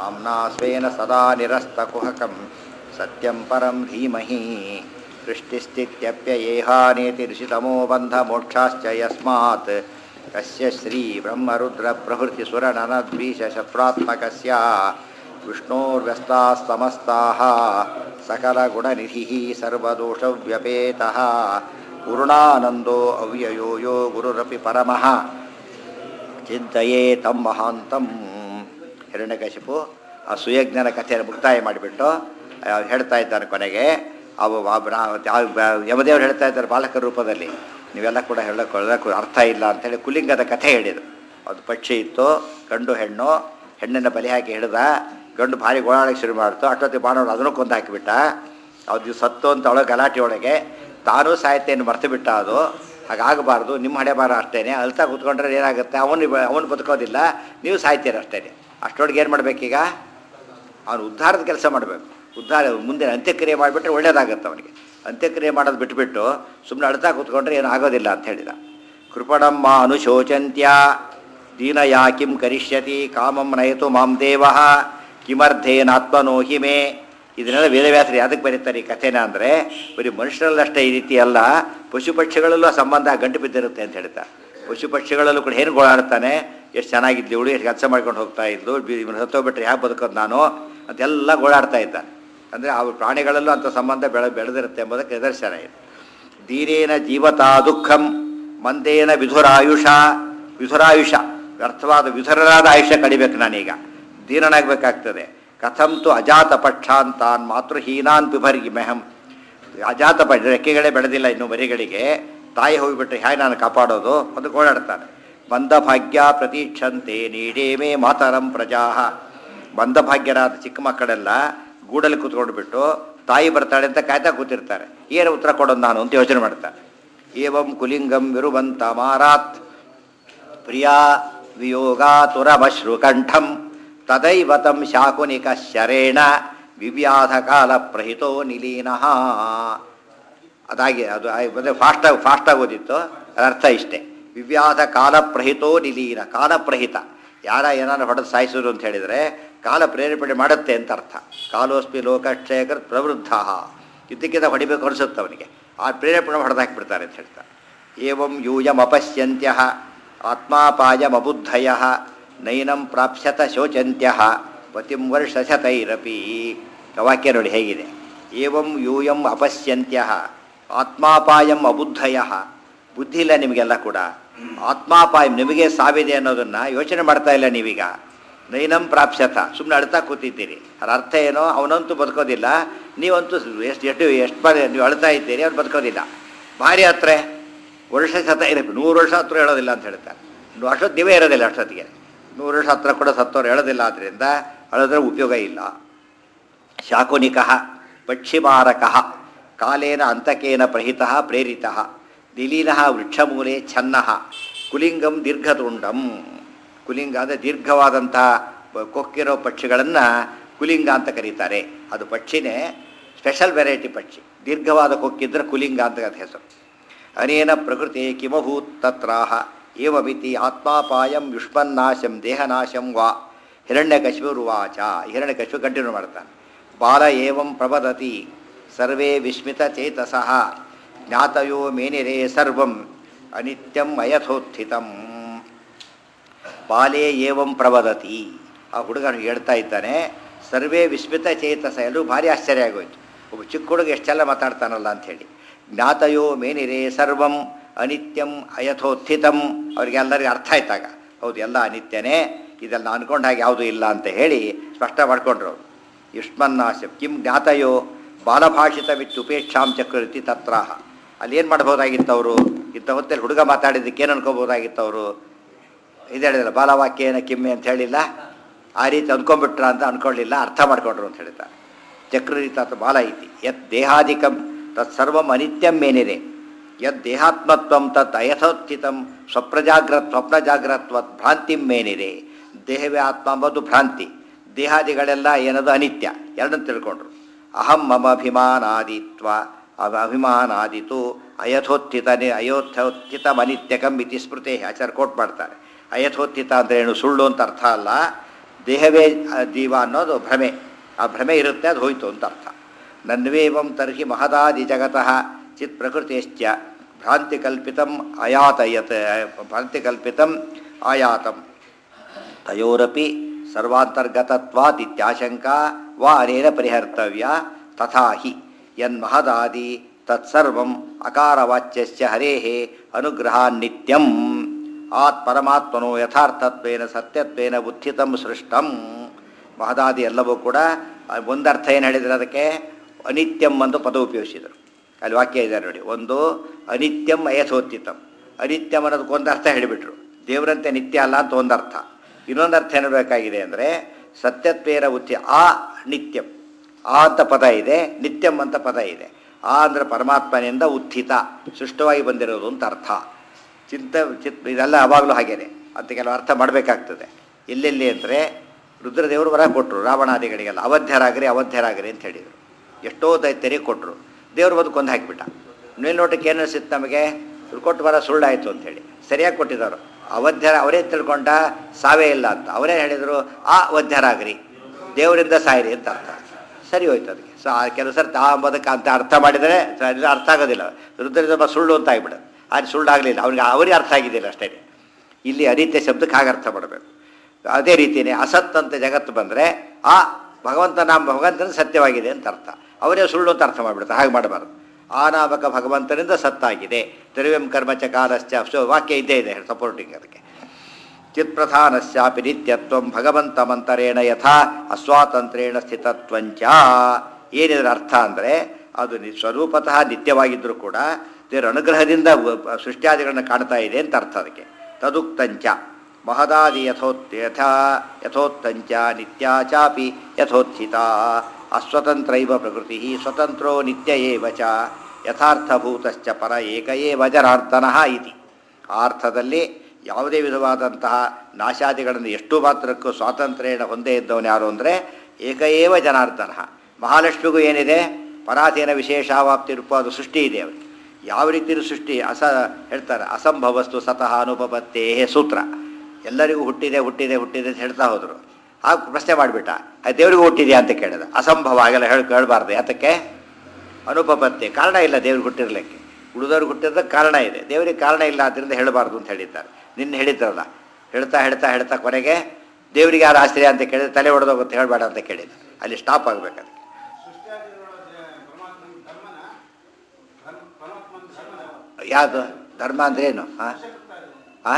नाम्ना स्वेन सदा निरस्तकुहकं सत्यं परं धीमहि सृष्टिस्थित्यप्ययेहानेतिऋषितमो बन्धमोक्षाश्च यस्मात् कस्य श्रीब्रह्मरुद्रप्रभृतिसुरननद्वीशशत्रुत्मकस्य विष्णोर्व्यस्ताः समस्ताः सकलगुणनिधिः सर्वदोषव्यपेतः पूर्णानन्दो अव्ययो यो गुरुरपि परमः ಚಿಂತೆಯೇ ತಮ್ಮ ಮಹಾಂತಂ ಹಿರಣ್ಯಕಶಿಪು ಆ ಸುಯಜ್ಞನ ಕಥೆಯನ್ನು ಮುಕ್ತಾಯ ಮಾಡಿಬಿಟ್ಟು ಅವ್ರು ಹೇಳ್ತಾ ಇದ್ದಾರೆ ಕೊನೆಗೆ ಅವು ಆ ಬ್ರಾ- ಯಾವ- ಬ- ಯಮದೇವರು ಹೇಳ್ತಾ ಇದ್ದಾರೆ ಬಾಲಕ ರೂಪದಲ್ಲಿ ನೀವೆಲ್ಲ ಕೂಡ ಹೇಳೋಕೆ ಅರ್ಥ ಇಲ್ಲ ಅಂತೇಳಿ ಕುಲಿಂಗದ ಕಥೆ ಹೇಳಿದರು ಅದು ಪಕ್ಷಿ ಇತ್ತು ಗಂಡು ಹೆಣ್ಣು ಹೆಣ್ಣನ್ನು ಬಲಿ ಹಾಕಿ ಹಿಡ್ದ ಗಂಡು ಭಾರಿ ಗೋಳಾಡಕ್ಕೆ ಶುರು ಮಾಡ್ತು ಅಷ್ಟೊತ್ತಿಗೆ ಬಾಣವರು ಅದನ್ನು ಕೊಂದು ಹಾಕಿಬಿಟ್ಟ ಅದು ಸತ್ತು ಅಂತ ಒಳಗೆ ಗಲಾಟೆ ಒಳಗೆ ತಾನೂ ಸಾಹಿತ್ಯವನ್ನು ಮರ್ತು ಬಿಟ್ಟ ಅದು ಹಾಗಾಗಬಾರ್ದು ನಿಮ್ಮ ಹಣೆ ಬಾರ ಅಷ್ಟೇನೆ ಅಳ್ತಾ ಕೂತ್ಕೊಂಡ್ರೆ ಏನಾಗುತ್ತೆ ಅವನು ಅವನು ಬದುಕೋದಿಲ್ಲ ನೀವು ಸಾಯ್ತೀರ ಅಷ್ಟೇನೆ ಅಷ್ಟೊಳಗೆ ಏನು ಮಾಡಬೇಕೀಗ ಅವನು ಉದ್ಧಾರದ ಕೆಲಸ ಮಾಡಬೇಕು ಉದ್ಧಾರ ಮುಂದೆ ಅಂತ್ಯಕ್ರಿಯೆ ಮಾಡಿಬಿಟ್ರೆ ಒಳ್ಳೇದಾಗುತ್ತೆ ಅವನಿಗೆ ಅಂತ್ಯಕ್ರಿಯೆ ಮಾಡೋದು ಬಿಟ್ಬಿಟ್ಟು ಸುಮ್ಮನೆ ಅಳ್ತಾ ಕೂತ್ಕೊಂಡ್ರೆ ಏನು ಆಗೋದಿಲ್ಲ ಅಂತ ಹೇಳಿದ ಕೃಪಣಮ್ಮ ಅನುಶೋಚಂತ್ಯ ದೀನಯಾ ಕಿಂ ಕರಿಷ್ಯತಿ ಕಾಮಂ ನಯತು ಮಾಂ ದೇವ ಕಿಮರ್ಥೇನಾತ್ಮನೋ ಹಿಮೆ ಇದನ್ನೆಲ್ಲ ವೇದವ್ಯಾಸರು ಯಾತಕ್ಕೆ ಬರೀತಾರೆ ಈ ಕಥೆನ ಅಂದರೆ ಬರೀ ಮನುಷ್ಯರಲ್ಲಷ್ಟೇ ಈ ರೀತಿ ಅಲ್ಲ ಪಶು ಪಕ್ಷಿಗಳಲ್ಲೂ ಆ ಸಂಬಂಧ ಗಂಟು ಬಿದ್ದಿರುತ್ತೆ ಅಂತ ಹೇಳ್ತಾರೆ ಪಶು ಪಕ್ಷಿಗಳಲ್ಲೂ ಕೂಡ ಏನು ಗೋಳಾಡ್ತಾನೆ ಎಷ್ಟು ಚೆನ್ನಾಗಿದ್ದು ಇವಳು ಎಷ್ಟು ಕೆಲಸ ಮಾಡ್ಕೊಂಡು ಹೋಗ್ತಾ ಇದ್ದು ಇವನು ಸತ್ತೋಗ್ಬಿಟ್ರೆ ಯಾಕೆ ಬದುಕೋದು ನಾನು ಅಂತೆಲ್ಲ ಗೋಳಾಡ್ತಾ ಇದ್ದಾನೆ ಅಂದರೆ ಆ ಪ್ರಾಣಿಗಳಲ್ಲೂ ಅಂಥ ಸಂಬಂಧ ಬೆಳೆ ಬೆಳೆದಿರುತ್ತೆ ಎಂಬುದಕ್ಕೆ ನಿದರ್ಶನ ಇದೆ ಧೀರೇನ ಜೀವತಾ ದುಃಖಂ ಮಂದೇನ ವಿಧುರಾಯುಷ ವಿಧುರಾಯುಷ ವ್ಯರ್ಥವಾದ ವಿಧುರರಾದ ಆಯುಷ್ಯ ಕಡಿಬೇಕು ನಾನೀಗ ದೀನನಾಗಬೇಕಾಗ್ತದೆ ಕಥಂತು ಅಜಾತ ಪಕ್ಷಾಂತಾನ್ ಮಾತೃಹೀನಾನ್ ಪಿಭರ್ಗಿ ಮೆಹಂ ಅಜಾತ ಪ ರೆಕ್ಕೆಗಳೇ ಬೆಳೆದಿಲ್ಲ ಇನ್ನು ಮರಿಗಳಿಗೆ ತಾಯಿ ಹೋಗಿಬಿಟ್ರೆ ಹೇಗೆ ನಾನು ಕಾಪಾಡೋದು ಅದು ಓಡಾಡ್ತಾನೆ ಬಂದ ಭಾಗ್ಯ ಪ್ರತೀಕ್ಷಂತೆ ನೀಡೇ ಮೇ ಮಾತರಂ ಪ್ರಜಾಹ ಬಂದ ಭಾಗ್ಯರಾದ ಚಿಕ್ಕ ಮಕ್ಕಳೆಲ್ಲ ಗೂಡಲ್ಲಿ ಕೂತ್ಕೊಂಡು ಬಿಟ್ಟು ತಾಯಿ ಬರ್ತಾಳೆ ಅಂತ ಕಾಯ್ತಾ ಕೂತಿರ್ತಾರೆ ಏನು ಉತ್ತರ ಕೊಡೋದು ನಾನು ಅಂತ ಯೋಚನೆ ಮಾಡ್ತಾರೆ ಏವಂ ಕುಲಿಂಗಂ ವಿರುವಂತ ಮಾರಾತ್ ಪ್ರಿಯಾ ವಿಯೋಗಾತುರಮಶ್ರುಕಂಠಂ ತದೈವ ತಂ ಶಾಕುನಿಕ ಶರೇಣ ವಿವ್ಯಾಧ ಕಾಲ ಪ್ರಹಿತೋ ನಿಲೀನಃ ಅದಾಗಿ ಅದು ಅಂದರೆ ಫಾಸ್ಟಾಗಿ ಫಾಸ್ಟಾಗಿ ಓದಿತ್ತು ಅದರ ಅರ್ಥ ಇಷ್ಟೇ ವಿವ್ಯಾಧ ಕಾಲಪ್ರಹಿತೋ ನಿಲೀನ ಕಾಲಪ್ರಹಿತ ಯಾರ ಏನಾರು ಹೊಡೆದು ಸಾಯಿಸೋದು ಅಂತ ಹೇಳಿದರೆ ಕಾಲ ಪ್ರೇರೇಪಣೆ ಮಾಡುತ್ತೆ ಅಂತ ಅರ್ಥ ಕಾಲೋಸ್ಪಿ ಲೋಕಕ್ಷಯಕರ್ ಪ್ರವೃದ್ಧ ಇದಕ್ಕಿಂತ ಹೊಡಿಬೇಕು ಅನಿಸುತ್ತೆ ಅವನಿಗೆ ಆ ಪ್ರೇರೇಪಣೆ ಹೊಡೆದು ಹಾಕಿಬಿಡ್ತಾರೆ ಅಂತ ಹೇಳ್ತಾರೆ ಏವಂ ಯೂಯಮಪಶ್ಯಂತ್ಯ ಆತ್ಮಾಪಾಯಮಬುದ್ಧಯ ನೈನಂ ಪ್ರಾಪ್ಸ್ಯತ ಶೋಚಂತ್ಯ ಪತಿಂ ವರ್ಷಶತೈರಪಿ ವಾಕ್ಯ ನೋಡಿ ಹೇಗಿದೆ ಏವಂ ಯೂಯಂ ಅಪಶ್ಯಂತ್ಯ ಆತ್ಮಾಪಾಯಂ ಅಬುದ್ಧಯ ಬುದ್ಧಿ ಇಲ್ಲ ನಿಮಗೆಲ್ಲ ಕೂಡ ಆತ್ಮಾಪಾಯಂ ನಿಮಗೆ ಸಾವಿದೆ ಅನ್ನೋದನ್ನು ಯೋಚನೆ ಮಾಡ್ತಾ ಇಲ್ಲ ನೀವೀಗ ನೈನಂ ಪ್ರಾಪ್ಸ್ಯತ ಸುಮ್ಮನೆ ಅಳ್ತಾ ಕೂತಿದ್ದೀರಿ ಅದ್ರ ಅರ್ಥ ಏನೋ ಅವನಂತೂ ಬದುಕೋದಿಲ್ಲ ನೀವಂತೂ ಎಷ್ಟು ಎಷ್ಟು ಎಷ್ಟು ಬಾರಿ ನೀವು ಅಳ್ತಾ ಇದ್ದೀರಿ ಅವ್ನು ಬದುಕೋದಿಲ್ಲ ಭಾರಿ ಹತ್ರ ವರ್ಷ ಶತ ಇರಬೇಕು ನೂರು ವರ್ಷ ಹತ್ರ ಹೇಳೋದಿಲ್ಲ ಅಂತ ಹೇಳ್ತಾರೆ ಇನ್ನು ಅಷ್ಟೊತ್ತು ನೀವೇ ಇರೋದಿಲ್ಲ ಅಷ್ಟೊತ್ತಿಗೆ ನೂರು ವರ್ಷ ಹತ್ರ ಕೂಡ ಸತ್ತೋರು ಹೇಳೋದಿಲ್ಲ ಆದ್ದರಿಂದ ಅಳೋದ್ರೆ ಉಪಯೋಗ ಇಲ್ಲ ಶಾಕುನಿಕ ಪಕ್ಷಿಮಾರಕ ಕಾಲೇನ ಅಂತಕೇನ ಪ್ರಹಿತ ಪ್ರೇರಿತ ದಿಲೀನ ವೃಕ್ಷಮೂಲೆ ಛನ್ನ ಕುಲಿಂಗಂ ದೀರ್ಘತುಂಡಂ ಕುಲಿಂಗ ಅಂದರೆ ದೀರ್ಘವಾದಂತಹ ಪ- ಕೊಕ್ಕಿರೋ ಪಕ್ಷಿಗಳನ್ನು ಕುಲಿಂಗ ಅಂತ ಕರೀತಾರೆ ಅದು ಪಕ್ಷಿನೇ ಸ್ಪೆಷಲ್ ವೆರೈಟಿ ಪಕ್ಷಿ ದೀರ್ಘವಾದ ಕೊಕ್ಕಿದ್ರೆ ಕುಲಿಂಗ ಅಂತ ಅದ್ ಹೆಸರು ಅನೇನ ಪ್ರಕೃತಿ ಕಿಮಭೂತ್ ತತ್ರಾಹ ಏವಮಿತಿ ಆತ್ಮಾಪಾಯಂ ಯುಷ್ಮನ್ನಾಶಂ ದೇಹನಾಶಂ ವಾ ಹಿರಣ್ಯಕಶಿಪುರುವಾಚ ಹಿರಣ್ಯಕಶಿಪು ಕಂಟಿನ್ಯೂ ಮಾಡ್ತಾನೆ ಬಾಲ ಏವಂ ಪ್ರವದತಿ ಸರ್ವೇ ವಿಸ್ಮಿತ ಚೇತಸಃ ಜ್ಞಾತಯೋ ಮೇನಿರೇ ಸರ್ವಂ ಅನಿತ್ಯಂ ಅಯಥೋತ್ಥಿತಂ ಬಾಲೇ ಏವಂ ಪ್ರವದತಿ ಆ ಹುಡುಗನು ಹೇಳ್ತಾ ಇದ್ದಾನೆ ಸರ್ವೇ ವಿಸ್ಮಿತ ಚೇತಸ ಎಲ್ಲರೂ ಭಾರಿ ಆಶ್ಚರ್ಯ ಆಗೋಯ್ತು ಒಬ್ಬ ಚಿಕ್ಕ ಹುಡುಗ ಎಷ್ಟೆಲ್ಲ ಮಾತಾಡ್ತಾನಲ್ಲ ಅಂಥೇಳಿ ಜ್ಞಾತಯೋ ಮೇನಿರೇ ಸರ್ವಂ ಅನಿತ್ಯಂ ಅಯಥೋತ್ಥಿತಂ ಅವ್ರಿಗೆಲ್ಲರಿಗೂ ಅರ್ಥ ಆಯ್ತಾಗ ಹೌದು ಎಲ್ಲ ಅನಿತ್ಯನೇ ಇದೆಲ್ಲ ಅನ್ಕೊಂಡ ಹಾಗೆ ಯಾವುದೂ ಇಲ್ಲ ಅಂತ ಹೇಳಿ ಸ್ಪಷ್ಟ ಮಾಡ್ಕೊಂಡ್ರು ಅವರು ಯುಷ್ಮನ್ನಾಶ ಕಿಂ ಜ್ಞಾತಯೋ ಬಾಲಭಾಷಿತವಿತ್ತು ಉಪೇಕ್ಷಾಂ ಚಕ್ರವರ್ತಿ ತತ್ರಾಹ ಅಲ್ಲಿ ಏನು ಮಾಡ್ಬೋದಾಗಿತ್ತು ಅವರು ಇಂಥ ಹೊತ್ತಲ್ಲಿ ಹುಡುಗ ಮಾತಾಡಿದ್ದಕ್ಕೆ ಏನು ಅನ್ಕೋಬೋದಾಗಿತ್ತು ಅವರು ಇದು ಹೇಳಿದಲ್ಲ ಬಾಲವಾಕ್ಯೇನ ಕಿಮ್ಮೆ ಅಂತ ಹೇಳಿಲ್ಲ ಆ ರೀತಿ ಅಂದ್ಕೊಂಡ್ಬಿಟ್ರ ಅಂತ ಅಂದ್ಕೊಳ್ಳಿಲ್ಲ ಅರ್ಥ ಮಾಡ್ಕೊಂಡ್ರು ಅಂತ ಹೇಳ್ತಾರೆ ಚಕ್ರರೀತ ಅಥವಾ ಬಾಲ ಇತಿ ಯತ್ ದೇಹಾದಿಕಂ ತತ್ ಸರ್ವಂ ಅನಿತ್ಯಂ ಮೇನಿದೆ ಯದ್ ದೇಹಾತ್ಮತ್ವಂ ತತ್ ಅಯಥೋತ್ಥಿತಂ ಸ್ವಪ್ರಜಾಗ್ರತ್ ಸ್ವಪ್ನಜಾಗ್ರತ್ವ ಭ್ರಾಂತಿಂ ಮೇನಿದೆ ದೇಹವೇ ಆತ್ಮ ಅಂಬುದು ಭ್ರಾಂತಿ ದೇಹಾದಿಗಳೆಲ್ಲ ಏನದು ಅನಿತ್ಯ ಎರಡನ್ನು ತಿಳ್ಕೊಂಡ್ರು ಅಹಂ ಮಮ ಅಭಿಮಾನಾದಿತ್ವ ಅವ ಅಭಿಮಾನಾದಿತು ಅಯಥೋತ್ಥಿತ ಅಯೋಥೋತ್ಥಿತಮನಿತ್ಯಕಂ ಇತಿ ಸ್ಮೃತಿ ಆಚಾರ ಕೋಟ್ ಮಾಡ್ತಾರೆ ಅಯಥೋತ್ಥಿತ ಅಂದರೆ ಏನು ಸುಳ್ಳು ಅಂತ ಅರ್ಥ ಅಲ್ಲ ದೇಹವೇ ಆ, ಜೀವ ಅನ್ನೋದು ಭ್ರಮೆ ಆ ಭ್ರಮೆ ಇರುತ್ತೆ ಅದು ಹೋಯ್ತು ಅಂತ ಅರ್ಥ ನನ್ವೇವಂ ತರ್ಹಿ ಮಹದಾದಿ ಜಗತಃ ಚಿತ್ ಪ್ರಕೃತಿಶ್ಚ ಭ್ರಾಂತಿಕಲ್ಪಿತಂ ಅಯಾತಯತ್ ಭ್ರಾಂತಿಕಲ್ಪಿತಂ ಆಯಾತಂ ತಯೋರಪಿ ಸರ್ವಾಂತರ್ಗತತ್ವಾತ್ ಇತ್ಯಾಶಂಕಾ ವಾ ಅನೇನ ಪರಿಹರ್ತವ್ಯ ತಥಾ ಹಿ ಯನ್ಮಹದಾದಿ ತತ್ಸರ್ವಂ ಅಕಾರವಾಚ್ಯಸ್ಯ ಹರೇಃ ಅನುಗ್ರಹ ನಿತ್ಯಂ ಆತ್ ಪರಮಾತ್ಮನೋ ಯಥಾರ್ಥತ್ವೇನ ಸತ್ಯತ್ವೇನ ಉತ್ಥಿತಂ ಸೃಷ್ಟಂ ಮಹದಾದಿ ಎಲ್ಲವೂ ಕೂಡ ಆ, ಒಂದರ್ಥ ಏನು ಹೇಳಿದರೆ ಅದಕ್ಕೆ ಅನಿತ್ಯಂ ಅಂತ ಪದ ಉಪಯೋಗಿಸಿದರು ಅಲ್ಲಿ ವಾಕ್ಯ ಇದೆ ನೋಡಿ ಒಂದು ಅನಿತ್ಯಂ ಅಯಥೋತ್ಥಿತಂ ಅನಿತ್ಯಂ ಅನ್ನೋದಕ್ಕೆ ಒಂದು ಅರ್ಥ ಹೇಳಿಬಿಟ್ರು ದೇವರಂತೆ ನಿತ್ಯ ಅಲ್ಲ ಅಂತ ಒಂದು ಅರ್ಥ ಇನ್ನೊಂದು ಅರ್ಥ ಏನಿರಬೇಕಾಗಿದೆ ಅಂದರೆ ಸತ್ಯತ್ವೇರ ಉತ್ತಿ ಆ ನಿತ್ಯಂ ಆ ಅಂತ ಪದ ಇದೆ ನಿತ್ಯಂ ಅಂತ ಪದ ಇದೆ ಆ ಅಂದರೆ ಪರಮಾತ್ಮನಿಂದ ಉತ್ಥಿತ ಸೃಷ್ಟವಾಗಿ ಬಂದಿರೋದು ಅಂತ ಅರ್ಥ ಚಿಂತ ಚಿತ್ ಇದೆಲ್ಲ ಅವಾಗಲೂ ಹಾಗೇನೆ ಅಂತ ಕೆಲವು ಅರ್ಥ ಮಾಡಬೇಕಾಗ್ತದೆ ಎಲ್ಲೆಲ್ಲಿ ಅಂದರೆ ರುದ್ರದೇವರು ವರ ಕೊಟ್ಟರು ರಾವಣಾದಿಗಳಿಗೆಲ್ಲ ಅವಧ್ಯರಾಗ್ರಿ ಅವಧ್ಯರಾಗ್ರಿ ಅಂತ ಹೇಳಿದರು ಎಷ್ಟೋ ದೈತ್ಯರಿಗೆ ಕೊಟ್ಟರು ದೇವರು ಬಂದು ಕೊಂದು ಹಾಕಿಬಿಟ್ಟ ಮೇಲ್ನೋಟಕ್ಕೆ ಏನು ಅನಿಸಿತ್ತು ನಮಗೆ ಇವ್ರು ಕೊಟ್ಟು ವರ ಸುಳ್ಳಾಯಿತು ಅಂತೇಳಿ ಸರಿಯಾಗಿ ಕೊಟ್ಟಿದ್ದಾರೆ ಅವಧ್ಯರ ಅವರೇ ತಿಳ್ಕೊಂಡ ಸಾವೇ ಇಲ್ಲ ಅಂತ ಅವರೇ ಹೇಳಿದರು ಆ ವಧ್ಯರಾಗ್ರಿ ದೇವರಿಂದ ಸಾಯಿರಿ ಅಂತ ಅರ್ಥ ಸರಿ ಹೋಯ್ತು ಅದಕ್ಕೆ ಸೊ ಆ ಕೆಲವು ಸರ್ತಿ ಆ ಅಂಬೋದಕ್ಕೆ ಅಂತ ಅರ್ಥ ಮಾಡಿದರೆ ಸರಿ ಅರ್ಥ ಆಗೋದಿಲ್ಲ ರುದ್ರದೇವ ಸುಳ್ಳು ಅಂತ ಆಗಿಬಿಡೋದು ಅದು ಸುಳ್ಳಾಗಲಿಲ್ಲ ಅವ್ರಿಗೆ ಅವರಿಗೆ ಅರ್ಥ ಆಗಿದ್ದಿಲ್ಲ ಅಷ್ಟೇ ಇಲ್ಲಿ ಅನಿತ್ಯ ಶಬ್ದಕ್ಕೆ ಹಾಗೆ ಅರ್ಥ ಮಾಡಬೇಕು ಅದೇ ರೀತಿಯೇ ಅಸತ್ ಅಂತ ಜಗತ್ತು ಬಂದರೆ ಆ ಭಗವಂತ ನಾಮ ಭಗವಂತನ ಸತ್ಯವಾಗಿದೆ ಅಂತ ಅರ್ಥ ಅವರೇ ಸುಳ್ಳು ಅಂತ ಅರ್ಥ ಮಾಡಿಬಿಡ್ತಾರೆ ಹಾಗೆ ಮಾಡಬಾರ್ದು ಆ ನಾಮಕ ಭಗವಂತನಿಂದ ಸತ್ತಾಗಿದೆ ದ್ರವ್ಯಂ ಕರ್ಮಚ ಕಾಲಶ್ಚ ಸೊ ವಾಕ್ಯ ಇದ್ದೇ ಇದೆ ಸಪೋರ್ಟಿಂಗ್ ಅದಕ್ಕೆ ಚಿತ್ಪ್ರಧಾನಸ್ಯಾಪಿ ನಿತ್ಯತ್ವ ಭಗವಂತಮಂತರೇಣ ಯಥಾ ಅಸ್ವಾತಂತ್ರೇಣ ಸ್ಥಿತತ್ವಂಚ ಏನಿದ್ರ ಅರ್ಥ ಅಂದರೆ ಅದು ನಿ- ಸ್ವರೂಪತಃ ನಿತ್ಯವಾಗಿದ್ದರೂ ಕೂಡ ದೇವರ ಅನುಗ್ರಹದಿಂದ ವ- ಸೃಷ್ಟ್ಯಾದಿಗಳನ್ನು ಕಾಣ್ತಾ ಇದೆ ಅಂತ ಅರ್ಥ ಅದಕ್ಕೆ ತದುಕ್ತಂಚ ಮಹದಾದಿ ಯಥೋತ್ ಯಥಾ ಯಥೋತ್ತಂಚ ನಿತ್ಯ ಚಾಪಿ ಯಥೋತ್ಥಿತ ಅಸ್ವತಂತ್ರೈವ ಪ್ರಕೃತಿ ಸ್ವತಂತ್ರೋ ನಿತ್ಯ ಏವ ಚ ಯಥಾರ್ಥಭೂತಶ್ಚ ಪರ ಏಕ ಏವ ಜನಾರ್ದನಃ ಇತಿ ಆ ಅರ್ಥದಲ್ಲಿ ಯಾವುದೇ ವಿಧವಾದಂತಹ ನಾಶಾದಿಗಳನ್ನು ಎಷ್ಟು ಮಾತ್ರಕ್ಕೂ ಸ್ವಾತಂತ್ರ್ಯನ ಹೊಂದೇ ಇದ್ದವನು ಯಾರು ಅಂದರೆ ಏಕಏವ ಜನಾರ್ದನ ಮಹಾಲಕ್ಷ್ಮಿಗೂ ಏನಿದೆ ಪರಾಧೀನ ವಿಶೇಷಾವಾಪ್ತಿ ರೂಪ ಅದು ಸೃಷ್ಟಿ ಇದೆ ಅವರಿಗೆ ಯಾವ ರೀತಿಯ ಸೃಷ್ಟಿ ಅಸ ಹೇಳ್ತಾರೆ ಅಸಂಭವಸ್ತು ಸತಃ ಅನುಪಪತ್ತೇ ಸೂತ್ರ ಎಲ್ಲರಿಗೂ ಹುಟ್ಟಿದೆ ಹುಟ್ಟಿದೆ ಹುಟ್ಟಿದೆ ಅಂತ ಹೇಳ್ತಾ ಹೋದರು ಆ ಪ್ರಶ್ನೆ ಮಾಡಿಬಿಟ್ಟ ಅದು ದೇವರಿಗೂ ಹುಟ್ಟಿದೆಯಾ ಅಂತ ಕೇಳಿದ ಅಸಂಭವ ಹಾಗೆಲ್ಲ ಹೇಳಿ ಕೇಳಬಾರ್ದು ಯಾತಕ್ಕೆ ಅನುಪಪತ್ತೆ ಕಾರಣ ಇಲ್ಲ ದೇವ್ರಿಗೆ ಹುಟ್ಟಿರ್ಲಿಕ್ಕೆ ಉಳಿದವ್ರಿಗೆ ಹುಟ್ಟಿರೋದಕ್ಕೆ ಕಾರಣ ಇದೆ ದೇವರಿಗೆ ಕಾರಣ ಇಲ್ಲ ಆದ್ದರಿಂದ ಹೇಳಬಾರ್ದು ಅಂತ ಹೇಳಿದ್ದಾರೆ ನಿನ್ನೆ ಹೇಳಿದ್ದಾರಲ್ಲ ಹೇಳ್ತಾ ಹೇಳ್ತಾ ಹೇಳ್ತಾ ಕೊನೆಗೆ ದೇವರಿಗೆ ಯಾರು ಆಶ್ರಯ ಅಂತ ಕೇಳಿದ್ರೆ ತಲೆ ಹೊಡೆದೋಗುತ್ತೆ ಹೇಳಬೇಡ ಅಂತ ಕೇಳಿದ ಅಲ್ಲಿ ಸ್ಟಾಪ್ ಆಗಬೇಕು ಅದಕ್ಕೆ ಯಾವುದು ಧರ್ಮ ಅಂದ್ರೆ ಏನು ಹಾಂ ಹಾಂ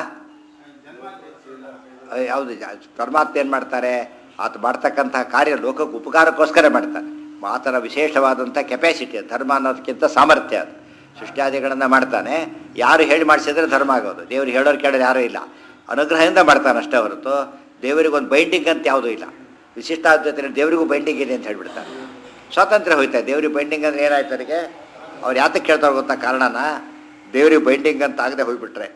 ಯಾವುದು ಪರಮಾತ್ಮ ಏನು ಮಾಡ್ತಾರೆ ಆತ ಮಾಡ್ತಕ್ಕಂತಹ ಕಾರ್ಯ ಲೋಕಕ್ಕೆ ಉಪಕಾರಕ್ಕೋಸ್ಕರ ಮಾಡ್ತಾನೆ ಆತನ ವಿಶೇಷವಾದಂಥ ಕೆಪಾಸಿಟಿ ಧರ್ಮ ಅನ್ನೋದಕ್ಕಿಂತ ಸಾಮರ್ಥ್ಯ ಅದು ಸೃಷ್ಟ್ಯಾದಿಗಳನ್ನು ಮಾಡ್ತಾನೆ ಯಾರು ಹೇಳಿ ಮಾಡಿಸಿದ್ರೆ ಧರ್ಮ ಆಗೋದು ದೇವ್ರು ಹೇಳೋರು ಕೇಳೋರು ಯಾರೂ ಇಲ್ಲ ಅನುಗ್ರಹದಿಂದ ಮಾಡ್ತಾನೆ ಅಷ್ಟೇ ಹೊರತು ದೇವರಿಗೊಂದು ಬೈಂಡಿಂಗ್ ಅಂತ ಯಾವುದೂ ಇಲ್ಲ ವಿಶಿಷ್ಟಾದ್ಯತೆ ದೇವರಿಗೂ ಬೈಂಡಿಂಗ್ ಇದೆ ಅಂತ ಹೇಳ್ಬಿಡ್ತಾರೆ ಸ್ವಾತಂತ್ರ್ಯ ಹೋಯ್ತಾ ದೇವ್ರಿಗೆ ಬೈಂಡಿಂಗ್ ಅಂದರೆ ಏನಾಯ್ತು ಅವರಿಗೆ ಅವ್ರು ಯಾತಕ್ಕೆ ಕೇಳ್ತಾರೆ ಗೊತ್ತಾ ಕಾರಣನ ದೇವ್ರಿಗೆ ಬೈಂಡಿಂಗ್ ಅಂತ ಆಗದೆ ಹೋಗ್ಬಿಟ್ರೆ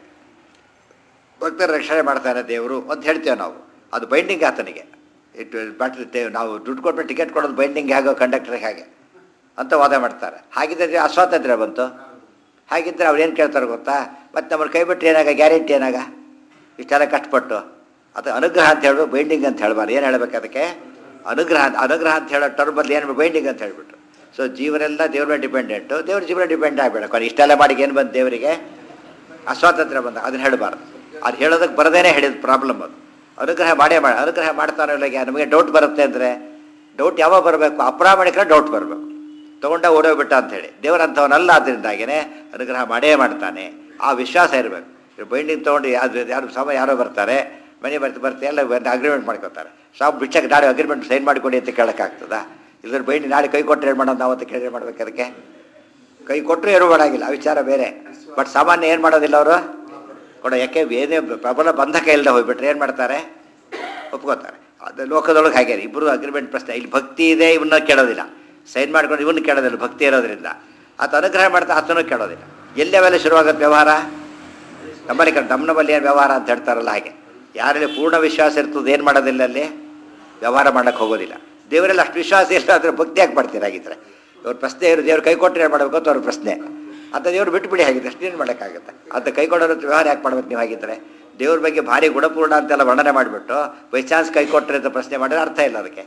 ಭಕ್ತರ ರಕ್ಷಣೆ ಮಾಡ್ತಾನೆ ದೇವರು ಅಂತ ಹೇಳ್ತೇವೆ ನಾವು ಅದು ಬೈಂಡಿಂಗ್ ಆತನಿಗೆ ಇಟ್ಟು ಬ್ಯಾಟ್ರಿ ದೇವ್ ನಾವು ದುಡ್ಡು ಕೊಟ್ಬಿಟ್ಟು ಟಿಕೆಟ್ ಕೊಡೋದು ಬೈಂಡಿಂಗ್ ಹೇಗೋ ಕಂಡಕ್ಟರ್ಗೆ ಹಾಗೆ ಅಂತ ವಾದ ಮಾಡ್ತಾರೆ ಹಾಗಿದ್ದರೆ ಅಸ್ವಾತಂತ್ರ್ಯ ಬಂತು ಹಾಗಿದ್ದರೆ ಅವ್ರು ಏನು ಕೇಳ್ತಾರೆ ಗೊತ್ತಾ ಮತ್ತು ನಮ್ಮನ್ನು ಕೈ ಬಿಟ್ಟರೆ ಏನಾಗ ಗ್ಯಾರಂಟಿ ಏನಾಗ ಇಷ್ಟೆಲ್ಲ ಕಷ್ಟಪಟ್ಟು ಅದು ಅನುಗ್ರಹ ಅಂತ ಹೇಳೋದು ಬೈಂಡಿಂಗ್ ಅಂತ ಹೇಳ್ಬಾರ್ದು ಏನು ಹೇಳ್ಬೇಕು ಅದಕ್ಕೆ ಅನುಗ್ರಹ ಅಂತ ಅನುಗ್ರಹ ಅಂತ ಹೇಳೋ ಟರ್ಮಲ್ಲಿ ಏನು ಬೈಂಡಿಂಗ್ ಅಂತ ಹೇಳ್ಬಿಟ್ರು ಸೊ ಜೀವನೆಲ್ಲ ದೇವ್ರ ಮೇಲೆ ಡಿಪೆಂಡೆಂಟು ದೇವ್ರ ಜೀವನ ಡಿಪೆಂಡ್ ಆಗಬೇಡ ಕೊನೆ ಇಷ್ಟೆಲ್ಲ ಮಾಡಿ ಏನು ಬಂತು ದೇವರಿಗೆ ಅಸ್ವಾತಂತ್ರ್ಯ ಬಂದ ಅದನ್ನ ಹೇಳಬಾರ್ದು ಅದು ಹೇಳೋದಕ್ಕೆ ಬರದೇನೆ ಹೇಳಿದ ಪ್ರಾಬ್ಲಮ್ ಅದು ಅನುಗ್ರಹ ಮಾಡೇ ಮಾಡಿ ಅನುಗ್ರಹ ಮಾಡ್ತಾರೋ ಇಲ್ಲ ನಮಗೆ ಡೌಟ್ ಬರುತ್ತೆ ಅಂದರೆ ಡೌಟ್ ಯಾವಾಗ ಬರಬೇಕು ಅಪ್ರಾಮಾಣಿಕರ ಡೌಟ್ ಬರಬೇಕು ತೊಗೊಂಡ ಓಡೋಗ್ಬಿಟ್ಟ ಅಂಥೇಳಿ ದೇವರಂಥವನಲ್ಲ ಅದರಿಂದಾಗಿನೇ ಅನುಗ್ರಹ ಮಾಡೇ ಮಾಡ್ತಾನೆ ಆ ವಿಶ್ವಾಸ ಇರಬೇಕು ಬೈಂಡಿಂಗ್ ತೊಗೊಂಡು ಯಾರು ಯಾರು ಸಮಯ ಯಾರೋ ಬರ್ತಾರೆ ಮನೆ ಬರ್ತಿ ಬರ್ತಿ ಎಲ್ಲ ಅಗ್ರಿಮೆಂಟ್ ಮಾಡ್ಕೊತಾರೆ ಸಾವು ಬಿಚ್ಚಕ್ಕೆ ನಾಳೆ ಅಗ್ರಿಮೆಂಟ್ ಸೈನ್ ಮಾಡಿಕೊಡಿ ಅಂತ ಕೇಳೋಕ್ಕಾಗ್ತದಾ ಇಲ್ಲದ್ರೆ ಬೈಂಡಿ ನಾಳೆ ಕೈ ಕೊಟ್ಟರೆ ಏನು ಮಾಡೋದು ನಾವು ಅಂತ ಕೇಳಿ ಮಾಡ್ಬೇಕು ಅದಕ್ಕೆ ಕೈ ಕೊಟ್ಟರು ಏನು ಮಾಡಾಗಿಲ್ಲ ಆ ವಿಚಾರ ಬೇರೆ ಬಟ್ ಸಾಮಾನ್ಯ ಏನು ಮಾಡೋದಿಲ್ಲ ಅವರು ಕೊಡ ಯಾಕೆ ಏನೇ ಪ್ರಬಲ ಬಂಧಕ ಇಲ್ಲದೆ ಹೋಗ್ಬಿಟ್ರೆ ಏನು ಮಾಡ್ತಾರೆ ಒಪ್ಕೋತಾರೆ ಅದು ಲೋಕದೊಳಗೆ ಹಾಗೆ ಇಬ್ಬರು ಅಗ್ರಿಮೆಂಟ್ ಪ್ರಶ್ನೆ ಇಲ್ಲಿ ಭಕ್ತಿ ಇದೆ ಇವನ್ನ ಕೇಳೋದಿಲ್ಲ ಸೈನ್ ಮಾಡ್ಕೊಂಡು ಇವನ್ನ ಕೇಳೋದಿಲ್ಲ ಭಕ್ತಿ ಇರೋದ್ರಿಂದ ಆತ ಅನುಗ್ರಹ ಮಾಡ್ತಾ ಆತನೂ ಕೇಳೋದಿಲ್ಲ ಎಲ್ಲಿ ಅವೆಲ್ಲ ಶುರುವಾಗುತ್ತೆ ವ್ಯವಹಾರ ನಮ್ಮಲ್ಲಿ ಕಡೆ ನಮ್ಮಲ್ಲಿ ಏನು ವ್ಯವಹಾರ ಅಂತ ಹೇಳ್ತಾರಲ್ಲ ಹಾಗೆ ಯಾರಲ್ಲಿ ಪೂರ್ಣ ವಿಶ್ವಾಸ ಇರ್ತದೆ ಏನು ಮಾಡೋದಿಲ್ಲ ಅಲ್ಲಿ ವ್ಯವಹಾರ ಮಾಡೋಕ್ಕೆ ಹೋಗೋದಿಲ್ಲ ದೇವರಲ್ಲಿ ಅಷ್ಟು ವಿಶ್ವಾಸ ಇಲ್ಲ ಆದರೆ ಭಕ್ತಿ ಯಾಕೆ ಮಾಡ್ತೀರ ಹಾಗಿದ್ರೆ ಇವ್ರ ಪ್ರಶ್ನೆ ಇವರು ದೇವ್ರು ಕೈ ಕೊಟ್ಟರೆ ಏನು ಮಾಡಬೇಕು ಅಂತ ಅವ್ರ ಪ್ರಶ್ನೆ ಅಂತ ದೇವ್ರು ಬಿಟ್ಬಿಡಿ ಹಾಗಿದ್ರೆ ಅಷ್ಟೇನು ಮಾಡೋಕ್ಕಾಗುತ್ತೆ ಅಂತ ಕೈ ಕೊಡೋರು ವ್ಯವಹಾರ ಯಾಕೆ ಮಾಡ್ಬೇಕು ನೀವು ಹಾಗಿದ್ರೆ ದೇವ್ರ ಬಗ್ಗೆ ಭಾರಿ ಗುಣಪೂರ್ಣ ಅಂತೆಲ್ಲ ವರ್ಣನೆ ಮಾಡಿಬಿಟ್ಟು ಬೈ ಚಾನ್ಸ್ ಕೈ ಕೊಟ್ಟರೆ ಅಂತ ಪ್ರಶ್ನೆ ಮಾಡಿದ್ರೆ ಅರ್ಥ ಇಲ್ಲ ಅದಕ್ಕೆ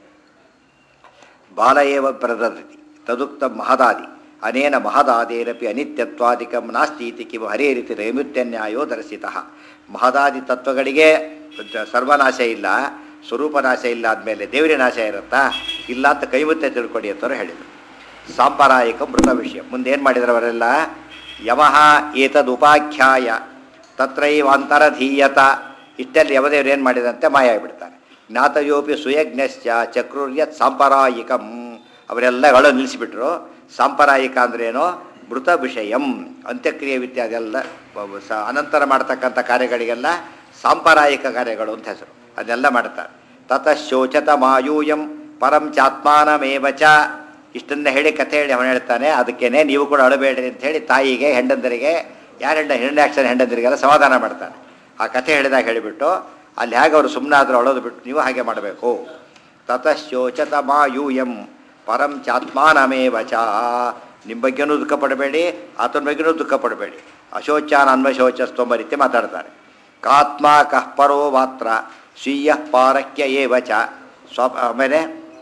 ಬಾಲ ಏವ ಪ್ರದತಿ ತದುಕ್ತ ಮಹದಾದಿ ಅನೇನ ಮಹದಾದೇರಪಿ ಅನಿತ್ಯತ್ವಾದಿಕಂ ನಾಸ್ತಿ ಇತಿ ಕಿಮ ಹರೇ ರೀತಿ ನೈಮಿತ್ಯನ್ಯಾಯೋ ದರ್ಶಿತಃ ಮಹದಾದಿ ತತ್ವಗಳಿಗೆ ಸರ್ವನಾಶ ಇಲ್ಲ ಸ್ವರೂಪನಾಶ ಇಲ್ಲ ಆದಮೇಲೆ ದೇವರ ನಾಶ ಇರುತ್ತಾ ಇಲ್ಲ ಅಂತ ಕೈಮುತ್ತೆ ತಿಳ್ಕೊಡಿ ಅಂತವ್ರು ಹೇಳಿದರು ಸಾಂಪ್ರದಾಯಿಕ ಮೃತ ವಿಷಯ ಮುಂದೆ ಏನು ಮಾಡಿದ್ರು ಅವರೆಲ್ಲ ಯಮಃ ಏತದುಪಾಖ್ಯಾಯ ತತ್ರೈವಾಂತರಧೀಯತ ಇಷ್ಟಲ್ಲಿ ಯಮದೇವರು ಏನು ಮಾಡಿದಂತೆ ಮಾಯ ಆಗಿಬಿಡ್ತಾರೆ ಜ್ಞಾತಯೋಪಿ ಸುಯಜ್ಞಶ್ಚ ಚಕ್ರುರ್ಯತ್ ಸಾಂಪರಾಯಿಕಂ ಅವರೆಲ್ಲಗಳು ನಿಲ್ಲಿಸಿಬಿಟ್ರು ಸಾಂಪರಾಯಿಕ ಅಂದ್ರೇನು ಮೃತ ವಿಷಯಂ ಅಂತ್ಯಕ್ರಿಯೆ ಇತ್ಯಾದಿ ಎಲ್ಲ ಸ ಅನಂತರ ಮಾಡ್ತಕ್ಕಂಥ ಕಾರ್ಯಗಳಿಗೆಲ್ಲ ಸಾಂಪರಾಯಿಕ ಕಾರ್ಯಗಳು ಅಂತ ಹೆಸರು ಅದೆಲ್ಲ ಮಾಡ್ತಾರೆ ತತಃ ಶೋಚತ ಮಾಯೂಯಂ ಪರಂ ಚಾತ್ಮಾನಮೇವ ಚ ಇಷ್ಟನ್ನ ಹೇಳಿ ಕಥೆ ಹೇಳಿ ಅವನು ಹೇಳ್ತಾನೆ ಅದಕ್ಕೇನೆ ನೀವು ಕೂಡ ಅಳಬೇಡ್ರಿ ಅಂತ ಹೇಳಿ ತಾಯಿಗೆ ಹೆಂಡಂದರಿಗೆ ಯಾರು ಹೆಂಡ ಹೆಣ್ಣಾಕ್ಷನ್ ಹೆಂಡಂದರಿಗೆಲ್ಲ ಸಮಾಧಾನ ಮಾಡ್ತಾನೆ ಆ ಕಥೆ ಹೇಳಿದಾಗ ಹೇಳಿಬಿಟ್ಟು ಅಲ್ಲಿ ಹೇಗೆ ಅವರು ಸುಮ್ಮನಾದರೂ ಅಳೋದು ಬಿಟ್ಟು ನೀವು ಹಾಗೆ ಮಾಡಬೇಕು ತತಃಶೋಚತ ಮಾಯೂಯಂ ಪರಂ ಚಾತ್ಮಾನಮೇವ ಚ ನಿಮ್ಮ ಬಗ್ಗೆನೂ ದುಃಖ ಪಡಬೇಡಿ ಆತನ ಬಗ್ಗೆನೂ ದುಃಖ ಪಡಬೇಡಿ ಅಶೋಚಾನ ಅನ್ವಶೋಚಸ್ತೊಂಬ ರೀತಿ ಮಾತಾಡ್ತಾರೆ ಕಾತ್ಮ ಕಃ ಪರೋ ಮಾತ್ರ ಸ್ವೀಯ ಪಾರಕ್ಯ ಏವ ಚ ಸ್ವ ಆಮೇಲೆ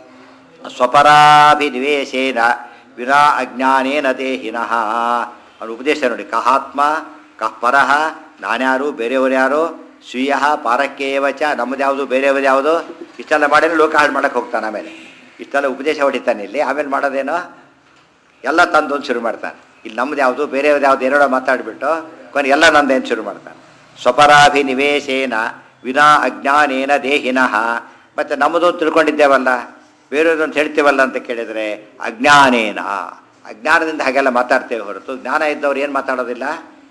ಸ್ವಪರಾಭಿನಿವೇಶೇನ ವಿನಾ ಅಜ್ಞಾನೇನ ದೇಹಿನಃ ಅವನು ಉಪದೇಶ ನೋಡಿ ಕಹಾತ್ಮ ಕಃ ಪರಃ ನಾನ್ಯಾರು ಬೇರೆಯವರು ಯಾರು ಸ್ವೀಯ ಪಾರಕ್ಯೇವ ಚ ನಮ್ಮದು ಯಾವುದು ಬೇರೆಯವ್ರದ್ದು ಯಾವುದು ಇಷ್ಟೆಲ್ಲ ಮಾಡಿದ್ರೆ ಲೋಕ ಹಾಳು ಮಾಡಕ್ಕೆ ಹೋಗ್ತಾನೆ ಆಮೇಲೆ ಇಷ್ಟೆಲ್ಲ ಉಪದೇಶ ಹೊಡಿತಾನೆ ಇಲ್ಲಿ ಆಮೇಲೆ ಮಾಡೋದೇನೋ ಎಲ್ಲ ತಂದೊಂದು ಶುರು ಮಾಡ್ತಾನೆ ಇಲ್ಲಿ ನಮ್ದು ಯಾವುದು ಬೇರೆಯವ್ರದ್ದು ಯಾವುದು ಎರಡೋ ಮಾತಾಡಿಬಿಟ್ಟು ಕೊನೆ ಎಲ್ಲ ನಂದೇನು ಶುರು ಮಾಡ್ತಾನೆ ಸ್ವಪರಾಭಿನಿವೇಶೇನ ವಿನಾ ಅಜ್ಞಾನೇನ ದೇಹಿನಃ ಮತ್ತು ನಮ್ಮದು ಅಂತ ತಿಳ್ಕೊಂಡಿದ್ದೇವಲ್ಲ ಬೇರೆಯವ್ರದ್ದು ಅಂತ ಹೇಳ್ತೀವಲ್ಲ ಅಂತ ಕೇಳಿದರೆ ಅಜ್ಞಾನೇನ ಅಜ್ಞಾನದಿಂದ ಹಾಗೆಲ್ಲ ಮಾತಾಡ್ತೇವೆ ಹೊರತು ಜ್ಞಾನ ಇದ್ದವ್ರು ಏನು ಮಾತಾಡೋದಿಲ್ಲ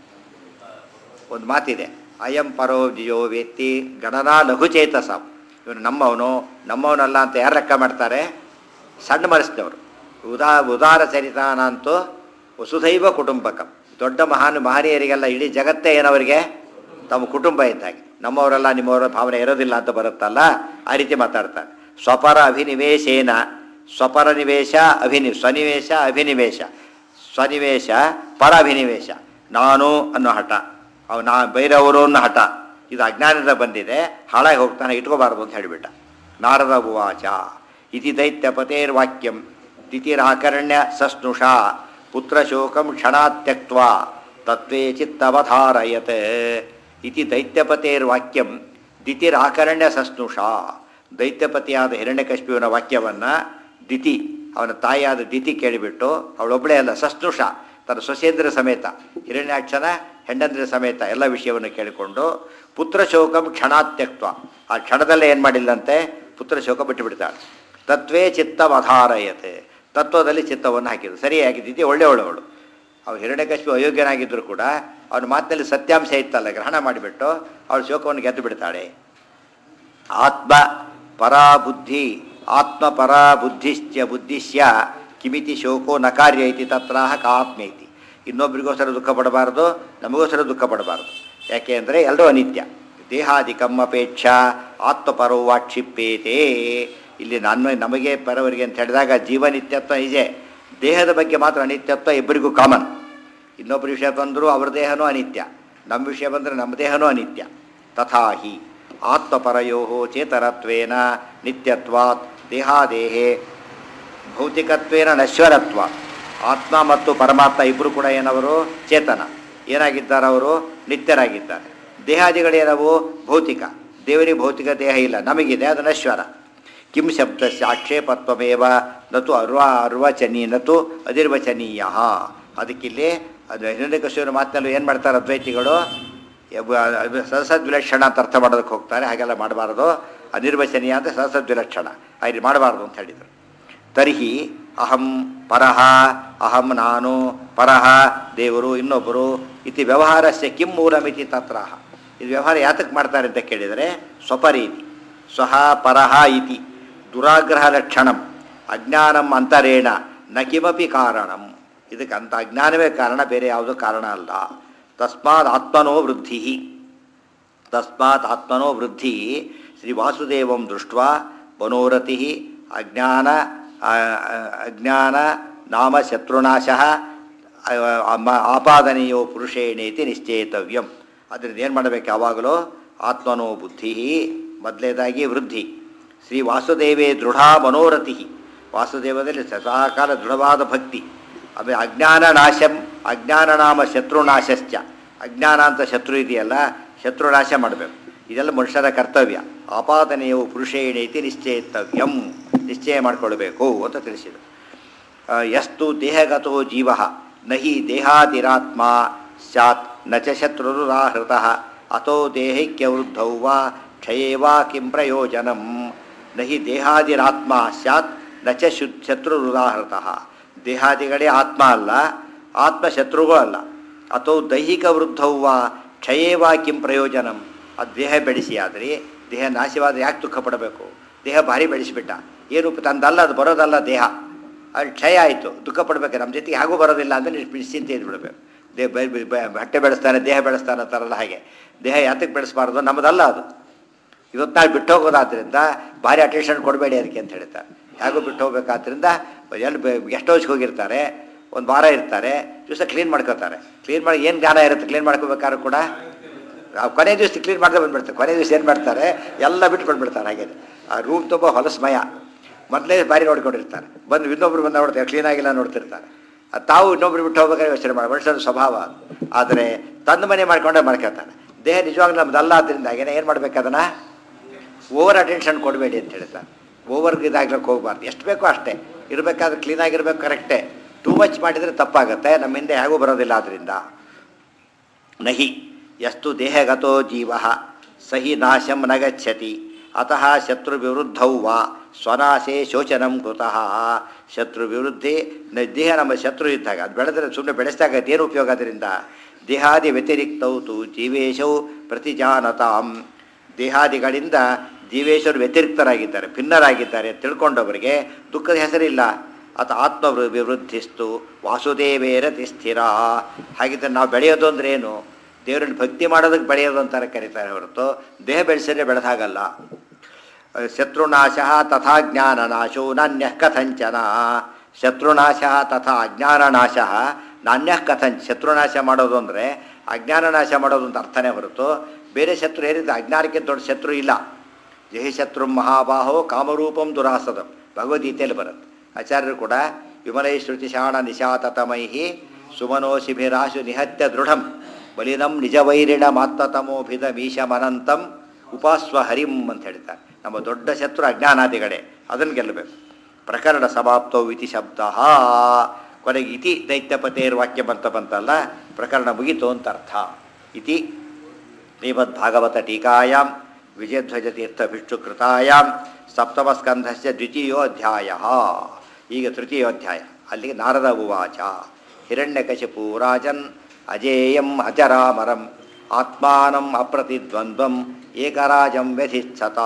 ಒಂದು ಮಾತಿದೆ ಅಯಂ ಪರೋ ಜಿಯೋ ವ್ಯಕ್ತಿ ಗಣನಾ ಲಘುಚೇತಸ ಇವನು ನಮ್ಮವನು ನಮ್ಮವನಲ್ಲ ಅಂತ ಯಾರು ಲೆಕ್ಕ ಮಾಡ್ತಾರೆ ಸಣ್ಣ ಮನಸ್ಸಿನವರು ಉದಾ ಉದಾರ ಚರಿತಾನಂತೂ ವಸುಧೈವ ಕುಟುಂಬಕಂ ದೊಡ್ಡ ಮಹಾನ್ ಮಹನೀಯರಿಗೆಲ್ಲ ಇಡೀ ಜಗತ್ತೇ ಏನವರಿಗೆ ತಮ್ಮ ಕುಟುಂಬ ಇದ್ದಾಗೆ ನಮ್ಮವರೆಲ್ಲ ನಿಮ್ಮವರ ಭಾವನೆ ಇರೋದಿಲ್ಲ ಅಂತ ಬರುತ್ತಲ್ಲ ಆ ರೀತಿ ಮಾತಾಡ್ತಾರೆ ಸ್ವಪರ ಅಭಿನಿವೇಶೇನ ಸ್ವಪರ ನಿವೇಶ ಅಭಿನಿ ಸ್ವನಿವೇಶ ಅಭಿನಿವೇಶ ಸ್ವನಿವೇಶ ಪರ ಅಭಿನಿವೇಶ ನಾನು ಅನ್ನೋ ಹಠ ಅವು ನಾ ಬೇರೆಯವರು ಅನ್ನೋ ಹಠ ಇದು ಅಜ್ಞಾನದಿಂದ ಬಂದಿದೆ ಹಾಳಾಗಿ ಹೋಗ್ತಾನೆ ಇಟ್ಕೋಬಾರ್ದು ಅಂತ ಹೇಳಿಬಿಟ್ಟ ನಾರದ ಉವಾಚ ಇತಿ ದೈತ್ಯಪತೇರ್ವಾಕ್ಯಂ ತಿಥಿರಾಕರ್ಣ್ಯ ಸಸ್ನುಷಾ ಪುತ್ರಶೋಕಂ ಕ್ಷಣಾತ್ಯಕ್ವ ತತ್ವೇ ಚಿತ್ತವಧಾರಯತ್ ಇತಿ ದೈತ್ಯಪತೇರ್ವಾಕ್ಯಂ ದಿತಿರಾಕರಣ್ಯ ಸಸ್ನುಷಾ ದೈತ್ಯಪತಿಯಾದ ಹಿರಣ್ಯಕಶ್ಮಿಯವನ ವಾಕ್ಯವನ್ನು ದಿತಿ ಅವನ ತಾಯಿಯಾದ ದಿತಿ ಕೇಳಿಬಿಟ್ಟು ಅವಳೊಬ್ಬಳೇ ಅಲ್ಲ ಸಸ್ನುಷ ತನ್ನ ಸೊಸೇಂದ್ರ ಸಮೇತ ಹಿರಣ್ಯಾಕ್ಷನ ಹೆಂಡಂದ್ರ ಸಮೇತ ಎಲ್ಲ ವಿಷಯವನ್ನು ಕೇಳಿಕೊಂಡು ಪುತ್ರಶೋಕಂ ಕ್ಷಣಾತ್ಯಕ್ತ್ವ ಆ ಕ್ಷಣದಲ್ಲೇ ಏನು ಮಾಡಿಲ್ಲಂತೆ ಪುತ್ರಶೋಕ ಬಿಟ್ಟು ಬಿಡ್ತಾಳೆ ತತ್ವೇ ಚಿತ್ತವಧಾರಯತೆ ತತ್ವದಲ್ಲಿ ಚಿತ್ತವನ್ನು ಹಾಕಿದ್ರು ಸರಿಯಾಗಿ ದಿತಿ ಒಳ್ಳೆ ಒಳ್ಳೆವಳು ಅವಳು ಹಿರಣ್ಯಕಶ್ಮಿ ಅಯೋಗ್ಯನಾಗಿದ್ದರೂ ಕೂಡ ಅವನ ಮಾತಿನಲ್ಲಿ ಸತ್ಯಾಂಶ ಇತ್ತಲ್ಲ ಗ್ರಹಣ ಮಾಡಿಬಿಟ್ಟು ಅವಳು ಶೋಕವನ್ನು ಗೆದ್ದು ಬಿಡ್ತಾಳೆ ಆತ್ಮ ಪರಾ ಬುದ್ಧಿ ಆತ್ಮ ಪರಾ ಬುದ್ಧಿಶ್ಚ ಬುದ್ಧಿಶ್ಯ ಕಿಮಿತಿ ಶೋಕೋ ನ ಕಾರ್ಯ ಐತಿ ತತ್ರಾಹ ಕಾತ್ಮ ಐತಿ ಇನ್ನೊಬ್ರಿಗೋಸ್ಕರ ದುಃಖ ಪಡಬಾರ್ದು ನಮಗೋಸ್ಕರ ದುಃಖ ಪಡಬಾರ್ದು ಯಾಕೆ ಅಂದರೆ ಎಲ್ಲರೂ ಅನಿತ್ಯ ದೇಹಾದಿಕಂ ಅಪೇಕ್ಷ ಆತ್ಮಪರೋ ವಾಕ್ಷಿಪ್ಪೇತೆ ಇಲ್ಲಿ ನನ್ನ ನಮಗೆ ಪರವರಿಗೆ ಅಂತ ಹೇಳಿದಾಗ ಜೀವನಿತ್ಯತ್ವ ಇದೆ ದೇಹದ ಬಗ್ಗೆ ಮಾತ್ರ ಅನಿತ್ಯತ್ವ ಇಬ್ಬರಿಗೂ ಕಾಮನ್ ಇನ್ನೊಬ್ಬರ ವಿಷಯ ಬಂದರೂ ಅವ್ರ ದೇಹನೂ ಅನಿತ್ಯ ನಮ್ಮ ವಿಷಯ ಬಂದರೆ ನಮ್ಮ ದೇಹನೂ ಅನಿತ್ಯ ತಥಾಹಿ ಆತ್ಮಪರಯೋ ಚೇತರತ್ವೇನ ನಿತ್ಯತ್ವಾತ್ ದೇಹಾದೇಹೇ ಭೌತಿಕತ್ವೇನ ನಶ್ವರತ್ವ ಆತ್ಮ ಮತ್ತು ಪರಮಾತ್ಮ ಇಬ್ಬರು ಕೂಡ ಏನವರು ಚೇತನ ಏನಾಗಿದ್ದಾರೆ ಅವರು ನಿತ್ಯರಾಗಿದ್ದಾರೆ ದೇಹಾದಿಗಳೇನವು ಭೌತಿಕ ದೇವರಿಗೆ ಭೌತಿಕ ದೇಹ ಇಲ್ಲ ನಮಗಿದೆ ಅದು ನಶ್ವರ ಕಿಂ ಶಬ್ದಸ್ಯ ಆಕ್ಷೇಪತ್ವಮೇವ ನತು ಅರ್ವ ಅರ್ವಚನೀಯ ನತು ಅದಿರ್ವಚನೀಯ ಅದಕ್ಕಿಲ್ಲಿ ಅದು ಹಿರಣ್ಯಕಶಿವನ ಮಾತಿನಲ್ಲಿ ಏನು ಮಾಡ್ತಾರೆ ಅದ್ವೈತಿಗಳು ಸಹಸದ್ವಿಲಕ್ಷಣ ಅಂತ ಅರ್ಥ ಮಾಡೋದಕ್ಕೆ ಹೋಗ್ತಾರೆ ಹಾಗೆಲ್ಲ ಮಾಡಬಾರ್ದು ಅನಿರ್ವಚನೀಯ ಅಂತ ಸಹಸದ್ವಿಲಕ್ಷಣ ಹಾಗೆ ಮಾಡಬಾರ್ದು ಅಂತ ಹೇಳಿದರು ತರ್ಹಿ ಅಹಂ ಪರಹ ಅಹಂ ನಾನು ಪರಹ ದೇವರು ಇನ್ನೊಬ್ಬರು ಇತಿ ವ್ಯವಹಾರಸ್ಯ ಕಿಂ ಮೂಲಮಿತಿ ತತ್ರಹ ಇದು ವ್ಯವಹಾರ ಯಾತಕ್ಕೆ ಮಾಡ್ತಾರೆ ಅಂತ ಕೇಳಿದರೆ ಸ್ವಪರೀತಿ ಸ್ವಹ ಪರಹ ಇತಿ ದುರಾಗ್ರಹ ಲಕ್ಷಣಂ ಅಜ್ಞಾನಂ ಅಂತರೇಣ ನ ಕಿಮಪಿ ಕಾರಣಂ ಇದಕ್ಕೆ ಅಂತ ಅಜ್ಞಾನವೇ ಕಾರಣ ಬೇರೆ ಯಾವುದೂ ಕಾರಣ ಅಲ್ಲ ತಸ್ಮಾತ್ ಆತ್ಮನೋ ವೃದ್ಧಿ ತಸ್ಮಾತ್ ಆತ್ಮನೋ ವೃದ್ಧಿ ಶ್ರೀ ವಾಸುದೇವಂ ದೃಷ್ಟ ಮನೋರತಿ ಅಜ್ಞಾನ ಅಜ್ಞಾನ ನಾಮ ಶತ್ರುನಾಶ ಆಪಾದನೆಯೋ ಪುರುಷೇಣೇತಿ ನಿಶ್ಚೇತವ್ಯಂ ಅದರಿಂದ ಏನು ಮಾಡಬೇಕು ಯಾವಾಗಲೂ ಆತ್ಮನೋ ಬುದ್ಧಿ ಮೊದಲೇದಾಗಿ ವೃದ್ಧಿ ಶ್ರೀ ವಾಸುದೇವೇ ದೃಢ ಮನೋರಥಿ ವಾಸುದೇವದಲ್ಲಿ ಸದಾಕಾಲ ದೃಢವಾದ ಭಕ್ತಿ ಆಮೇಲೆ ಅಜ್ಞಾನ ನಾಶಂ ಅಜ್ಞಾನ ನಾಮ ಶತ್ರುನಾಶಶ್ಚ ಅಜ್ಞಾನ ಅಂತ ಶತ್ರು ಇದೆಯಲ್ಲ ಶತ್ರುನಾಶ ಮಾಡಬೇಕು ಇದೆಲ್ಲ ಮನುಷ್ಯರ ಕರ್ತವ್ಯ ಆಪಾದನೆಯು ಪುರುಷೇಣೈತಿ ನಿಶ್ಚಯಿತವ್ಯಂ ನಿಶ್ಚಯ ಮಾಡಿಕೊಳ್ಬೇಕು ಅಂತ ತಿಳಿಸಿದರು ಆ, ಯಸ್ತು ದೇಹಗತೋ ಜೀವ ನಹಿ ದೇಹಾದಿರಾತ್ಮ ಸ್ಯಾತ್ ನ ಚ ಶತ್ರುರಾಹೃತ ಅಥೋ ದೇಹೈಕ್ಯವೃದ್ಧೌ ವಾ ಕ್ಷಯೇ ವಾ ಕಿಂ ಪ್ರಯೋಜನಂ ನಹಿ ದೇಹಾದಿರಾತ್ಮ ಸ್ಯಾತ್ ನ ಚ ಶು ಶತ್ರುರುದಾಹೃತ ದೇಹಾದಿಗಳೇ ಆತ್ಮ ಅಲ್ಲ ಆತ್ಮ ಶತ್ರುಗೂ ಅಲ್ಲ ಅಥೋ ದೈಹಿಕ ವೃದ್ಧೌ ವಾ ಕ್ಷಯೇ ವಾ ಕಿಂ ಪ್ರಯೋಜನಂ ಅದು ದೇಹ ಬೆಳೆಸಿ ಆದರೆ ದೇಹ ನಾಶವಾದರೆ ಯಾಕೆ ದುಃಖ ಪಡಬೇಕು ದೇಹ ಭಾರಿ ಬೆಳೆಸಿಬಿಟ್ಟ ಏನು ತಂದಲ್ಲ ಅದು ಬರೋದಲ್ಲ ದೇಹ ಅಲ್ಲಿ ಕ್ಷಯ ಆಯಿತು ದುಃಖ ಪಡಬೇಕು ನಮ್ಮ ಜೊತೆಗೆ ಹಾಗೂ ಬರೋದಿಲ್ಲ ಅಂದರೆ ನಿಶ್ಚಿಂತೆ ಇದ್ಬಿಡ್ಬೇಕು ದೇಹ ಬೆ- ಬೆ- ಬೆ- ಬಟ್ಟೆ ಬೆಳೆಸ್ತಾನೆ ದೇಹ ಬೆಳೆಸ್ತಾನೆ ಅಂತಾರಲ್ಲ ಹಾಗೆ ದೇಹ ಯಾತಕ್ಕೆ ಬೆಳೆಸಬಾರ್ದು ನಮ್ಮದಲ್ಲ ಅದು ಇವತ್ತು ನಾಳೆ ಬಿಟ್ಟು ಹೋಗೋದಾದ್ರಿಂದ ಭಾರಿ ಅಟೆನ್ಷನ್ ಕೊಡಬೇಡಿ ಅದಕ್ಕೆ ಅಂತ ಹೇಳ್ತಾರೆ ಹೇಗೂ ಬಿಟ್ಟು ಹೋಗ್ಬೇಕಾದ್ರಿಂದ ಎಲ್ಲಿ ಗೆಸ್ಟ್ ಹೌಸ್ಗೆ ಹೋಗಿರ್ತಾರೆ ಒಂದು ವಾರ ಇರ್ತಾರೆ ದಿವಸ ಕ್ಲೀನ್ ಮಾಡ್ಕೋತಾರೆ ಕ್ಲೀನ್ ಮಾಡಿ ಏನು ಜ್ಞಾನ ಇರುತ್ತೆ ಕ್ಲೀನ್ ಮಾಡ್ಕೋಬೇಕಾದ್ರೂ ಕೂಡ ಆ ಕೊನೆ ದಿವಸ ಕ್ಲೀನ್ ಮಾಡದೆ ಬಂದ್ಬಿಡ್ತಾರೆ ಕೊನೆ ದಿವಸ ಏನು ಮಾಡ್ತಾರೆ ಎಲ್ಲ ಬಿಟ್ಟು ಬಂದ್ಬಿಡ್ತಾರೆ ಹಾಗೆ ಆ ರೂಮ್ ತುಂಬ ಹೊಲಸ್ಮಯ ಮೊದಲೇ ಬಾರಿ ನೋಡ್ಕೊಂಡಿರ್ತಾರೆ ಬಂದು ಇನ್ನೊಬ್ರು ಬಂದು ನೋಡ್ತಾರೆ ಕ್ಲೀನ್ ಆಗಿಲ್ಲ ನೋಡ್ತಿರ್ತಾರೆ ಅದು ತಾವು ಇನ್ನೊಬ್ರು ಬಿಟ್ಟು ಹೋಗ್ಬೇಕಾದ್ರೆ ಯೋಚನೆ ಮಾಡಿ ಮನುಷ್ಯನ ಸ್ವಭಾವ ಅದು. ಆದರೆ ತಂದು ಮನೆ ಮಾಡ್ಕೊಂಡೇ ಮಾಡ್ಕೊತಾನೆ ದೇಹ ನಿಜವಾಗ್ಲೂ ನಮ್ದಲ್ಲ ಆದ್ದರಿಂದ ಹಾಗೇನೆ ಏನು ಮಾಡ್ಬೇಕು ಅದನ್ನು ಓವರ್ ಅಟೆನ್ಷನ್ ಕೊಡಬೇಡಿ ಅಂತ ಹೇಳ್ತಾರೆ ಓವರ್ ಇದಾಗ್ಲಿಕ್ಕೆ ಹೋಗ್ಬಾರ್ದು ಎಷ್ಟು ಬೇಕೋ ಅಷ್ಟೇ ಇರಬೇಕಾದ್ರೆ ಕ್ಲೀನಾಗಿರ್ಬೇಕು ಕರೆಕ್ಟೇ ಟೂ ಮಚ್ ಮಾಡಿದರೆ ತಪ್ಪಾಗುತ್ತೆ ನಮ್ಮ ಹಿಂದೆ ಹೇಗೂ ಬರೋದಿಲ್ಲ ಅದರಿಂದ ನಹಿ ಯಸ್ತು ದೇಹಗತೋ ಜೀವ ಸಹಿ ನಾಶಂ ನ ಗಚ್ಚತಿ ಅತಃ ಶತ್ರು ವಿರುದ್ಧೌ ವಾ ಸ್ವನಾಶೇ ಶೋಚನಂ ಕೃತಃ ಶತ್ರು ವಿರುದ್ಧಿ ನ ದೇಹ ನಮ್ಮ ಶತ್ರು ಇದ್ದಾಗ ಅದು ಬೆಳೆದ್ರೆ ಸುಮ್ಮನೆ ಬೆಳೆಸಿದಾಗ ಏನು ಉಪಯೋಗ ಅದರಿಂದ ದೇಹಾದಿ ವ್ಯತಿರಿಕ್ತೌ ತು ಜೀವೇಶೌ ಪ್ರತಿಜಾನತಾಂ ದೇಹಾದಿಗಳಿಂದ ಜೀವೇಶರು ವ್ಯತಿರಿಕ್ತರಾಗಿದ್ದಾರೆ ಭಿನ್ನರಾಗಿದ್ದಾರೆ ಅಂತ ತಿಳ್ಕೊಂಡವರಿಗೆ ದುಃಖದ ಹೆಸರಿಲ್ಲ ಅತ ಆತ್ಮ ವೃ- ವಿವೃದ್ಧಿಸ್ತು ವಾಸುದೇವೇರತಿ ಸ್ಥಿರ ಹಾಗಿದ್ದರೆ ನಾವು ಬೆಳೆಯೋದು ಅಂದ್ರೆ ಏನು ದೇವರಲ್ಲಿ ಭಕ್ತಿ ಮಾಡೋದಕ್ಕೆ ಬೆಳೆಯೋದು ಅಂತಾರೆ ಕರೀತಾರೆ ಹೊರತು ದೇಹ ಬೆಳೆಸಿದ್ರೆ ಬೆಳೆದಾಗಲ್ಲ ಶತ್ರುನಾಶ ತಥಾ ಜ್ಞಾನನಾಶೋ ನಾಣ್ಯ ಕಥಂಚನ ಶತ್ರುನಾಶ ತಥಾ ಅಜ್ಞಾನನಾಶ ನಾಣ್ಯ ಕಥಂಚ ಶತ್ರುನಾಶ ಮಾಡೋದು ಅಂದರೆ ಅಜ್ಞಾನನಾಶ ಮಾಡೋದು ಅಂತ ಅರ್ಥನೇ ಹೊರತು ಬೇರೆ ಶತ್ರು ಏನಿದೆ ಅಜ್ಞಾನಕ್ಕೆ ದೊಡ್ಡ ಶತ್ರು ಇಲ್ಲ ಜಹಿ ಶತ್ರು ಮಹಾಬಾಹೋ ಕಾಮರೂಪಂ ದುರಾಸದಂ ಭಗವದ್ಗೀತೆಯಲ್ಲಿ ಬರುತ್ತೆ ಆಚಾರ್ಯರು ಕೂಡ ವಿಮಲೈ ಶ್ರುತಿಶಾಣ ನಿಶಾತತಮೈ ಸುಮನೋಶಿಭಿರಾಶು ನಿಹತ್ಯ ದೃಢಂ ಬಲಿನಂ ನಿಜವೈರಿಣ ಮಾತ್ಮತಮೋಭಿದ ಮೀಶಮನಂತಂ ಉಪಾಸ್ವ ಹರಿಂ ಅಂತ ಹೇಳ್ತಾರೆ ನಮ್ಮ ದೊಡ್ಡ ಶತ್ರು ಅಜ್ಞಾನಾದಿಗಳೇ ಅದನ್ನು ಗೆಲ್ಲಬೇಕು ಪ್ರಕರಣ ಸಮಾಪ್ತೌ ಇತಿ ಶಬ್ದ ಕೊನೆಗೆ ಇತಿ ದೈತ್ಯಪತೇರ್ ವಾಕ್ಯ ಬಂತ ಬಂತಲ್ಲ ಪ್ರಕರಣ ಮುಗಿತು ಅಂತ ಅರ್ಥ ಇತಿ ಶ್ರೀಮದ್ಭಾಗವತ ಟೀಕಾಯಾಂ ವಿಜಯಧ್ವಜತೀರ್ಥಭಿಕ್ಷುಕೃತಾಯಾಂ ಸಪ್ತಮಸ್ಕಂಧಸ್ಯ ದ್ವಿತೀಯೋಧ್ಯಾಯ ಈಗ ತೃತೀಯೋಧ್ಯಾಯ ಅಲ್ಲಿಗೆ ನಾರದ ಉವಾಚ ಹಿರಣ್ಯಕಶಿಪು ರಾಜನ್ ಅಜೇಯಂ ಅಜರಾಮರಂ ಆತ್ಮಾನಂ ಅಪ್ರತಿದ್ವಂದ್ವಂ ಏಕರಾಜಂ ವ್ಯಧಿಚ್ಛತ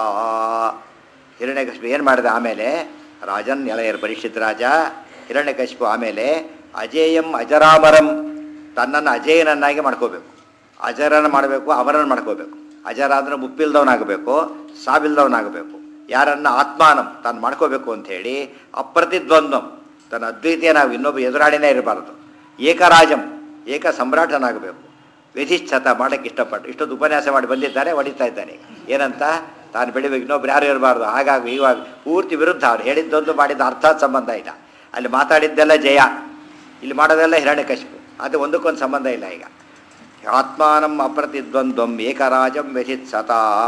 ಹಿರಣ್ಯಕಶಿಪು ಏನು ಮಾಡಿದ ಆಮೇಲೆ ರಾಜನ್ ಎಳೆಯರ್ ಪರೀಕ್ಷಿತ್ ರಾಜ ಹಿರಣ್ಯಕಶಿಪು ಆಮೇಲೆ ಅಜೇಯಂ ಅಜರಾಮರಂ ತನ್ನನ್ನು ಅಜೇಯನನ್ನಾಗಿ ಮಾಡ್ಕೋಬೇಕು ಅಜರನ ಮಾಡಬೇಕು ಅವರನ್ನು ಮಾಡ್ಕೋಬೇಕು ಅಜರ ಅಂದರೆ ಮುಪ್ಪಿಲ್ದವನಾಗಬೇಕು ಸಾವಿಲ್ದವನಾಗಬೇಕು ಯಾರನ್ನ ಆತ್ಮಾನಂ ತಾನು ಮಾಡ್ಕೋಬೇಕು ಅಂಥೇಳಿ ಅಪ್ರತಿದ್ವಂದ್ವಂ ತನ್ನ ಅದ್ವಿತೀಯನಾಗಿ ಇನ್ನೊಬ್ಬ ಎದುರಾಳಿನೇ ಇರಬಾರ್ದು ಏಕರಾಜಂ ಏಕ ಸಮ್ರಾಟನಾಗಬೇಕು ವ್ಯಧಿಷ್ಠತ ಮಾಡೋಕ್ಕೆ ಇಷ್ಟಪಟ್ಟು ಇಷ್ಟೊಂದು ಉಪನ್ಯಾಸ ಮಾಡಿ ಬಂದಿದ್ದಾನೆ ಹೊಡಿತಾ ಇದ್ದಾನೆ ಏನಂತ ತಾನು ಬೆಳಿಬೇಕು ಇನ್ನೊಬ್ರು ಯಾರು ಇರಬಾರ್ದು ಹಾಗಾಗಿ ಇವಾಗ ಪೂರ್ತಿ ವಿರುದ್ಧ ಅವ್ರು ಹೇಳಿದ್ದೊಂದು ಮಾಡಿದ ಅರ್ಥಾತ್ ಸಂಬಂಧ ಇಲ್ಲ ಅಲ್ಲಿ ಮಾತಾಡಿದ್ದೆಲ್ಲ ಜಯ ಇಲ್ಲಿ ಮಾಡೋದೆಲ್ಲ ಹಿರಣ್ಯಕಶಿಪು ಅದು ಒಂದಕ್ಕೊಂದು ಸಂಬಂಧ ಇಲ್ಲ ಈಗ ಆತ್ಮಾನಂ ಅಪ್ರತಿದ್ವಂದ್ವಂ ಏಕರಾಜಂ ವ್ಯಧಿತ್ಸತ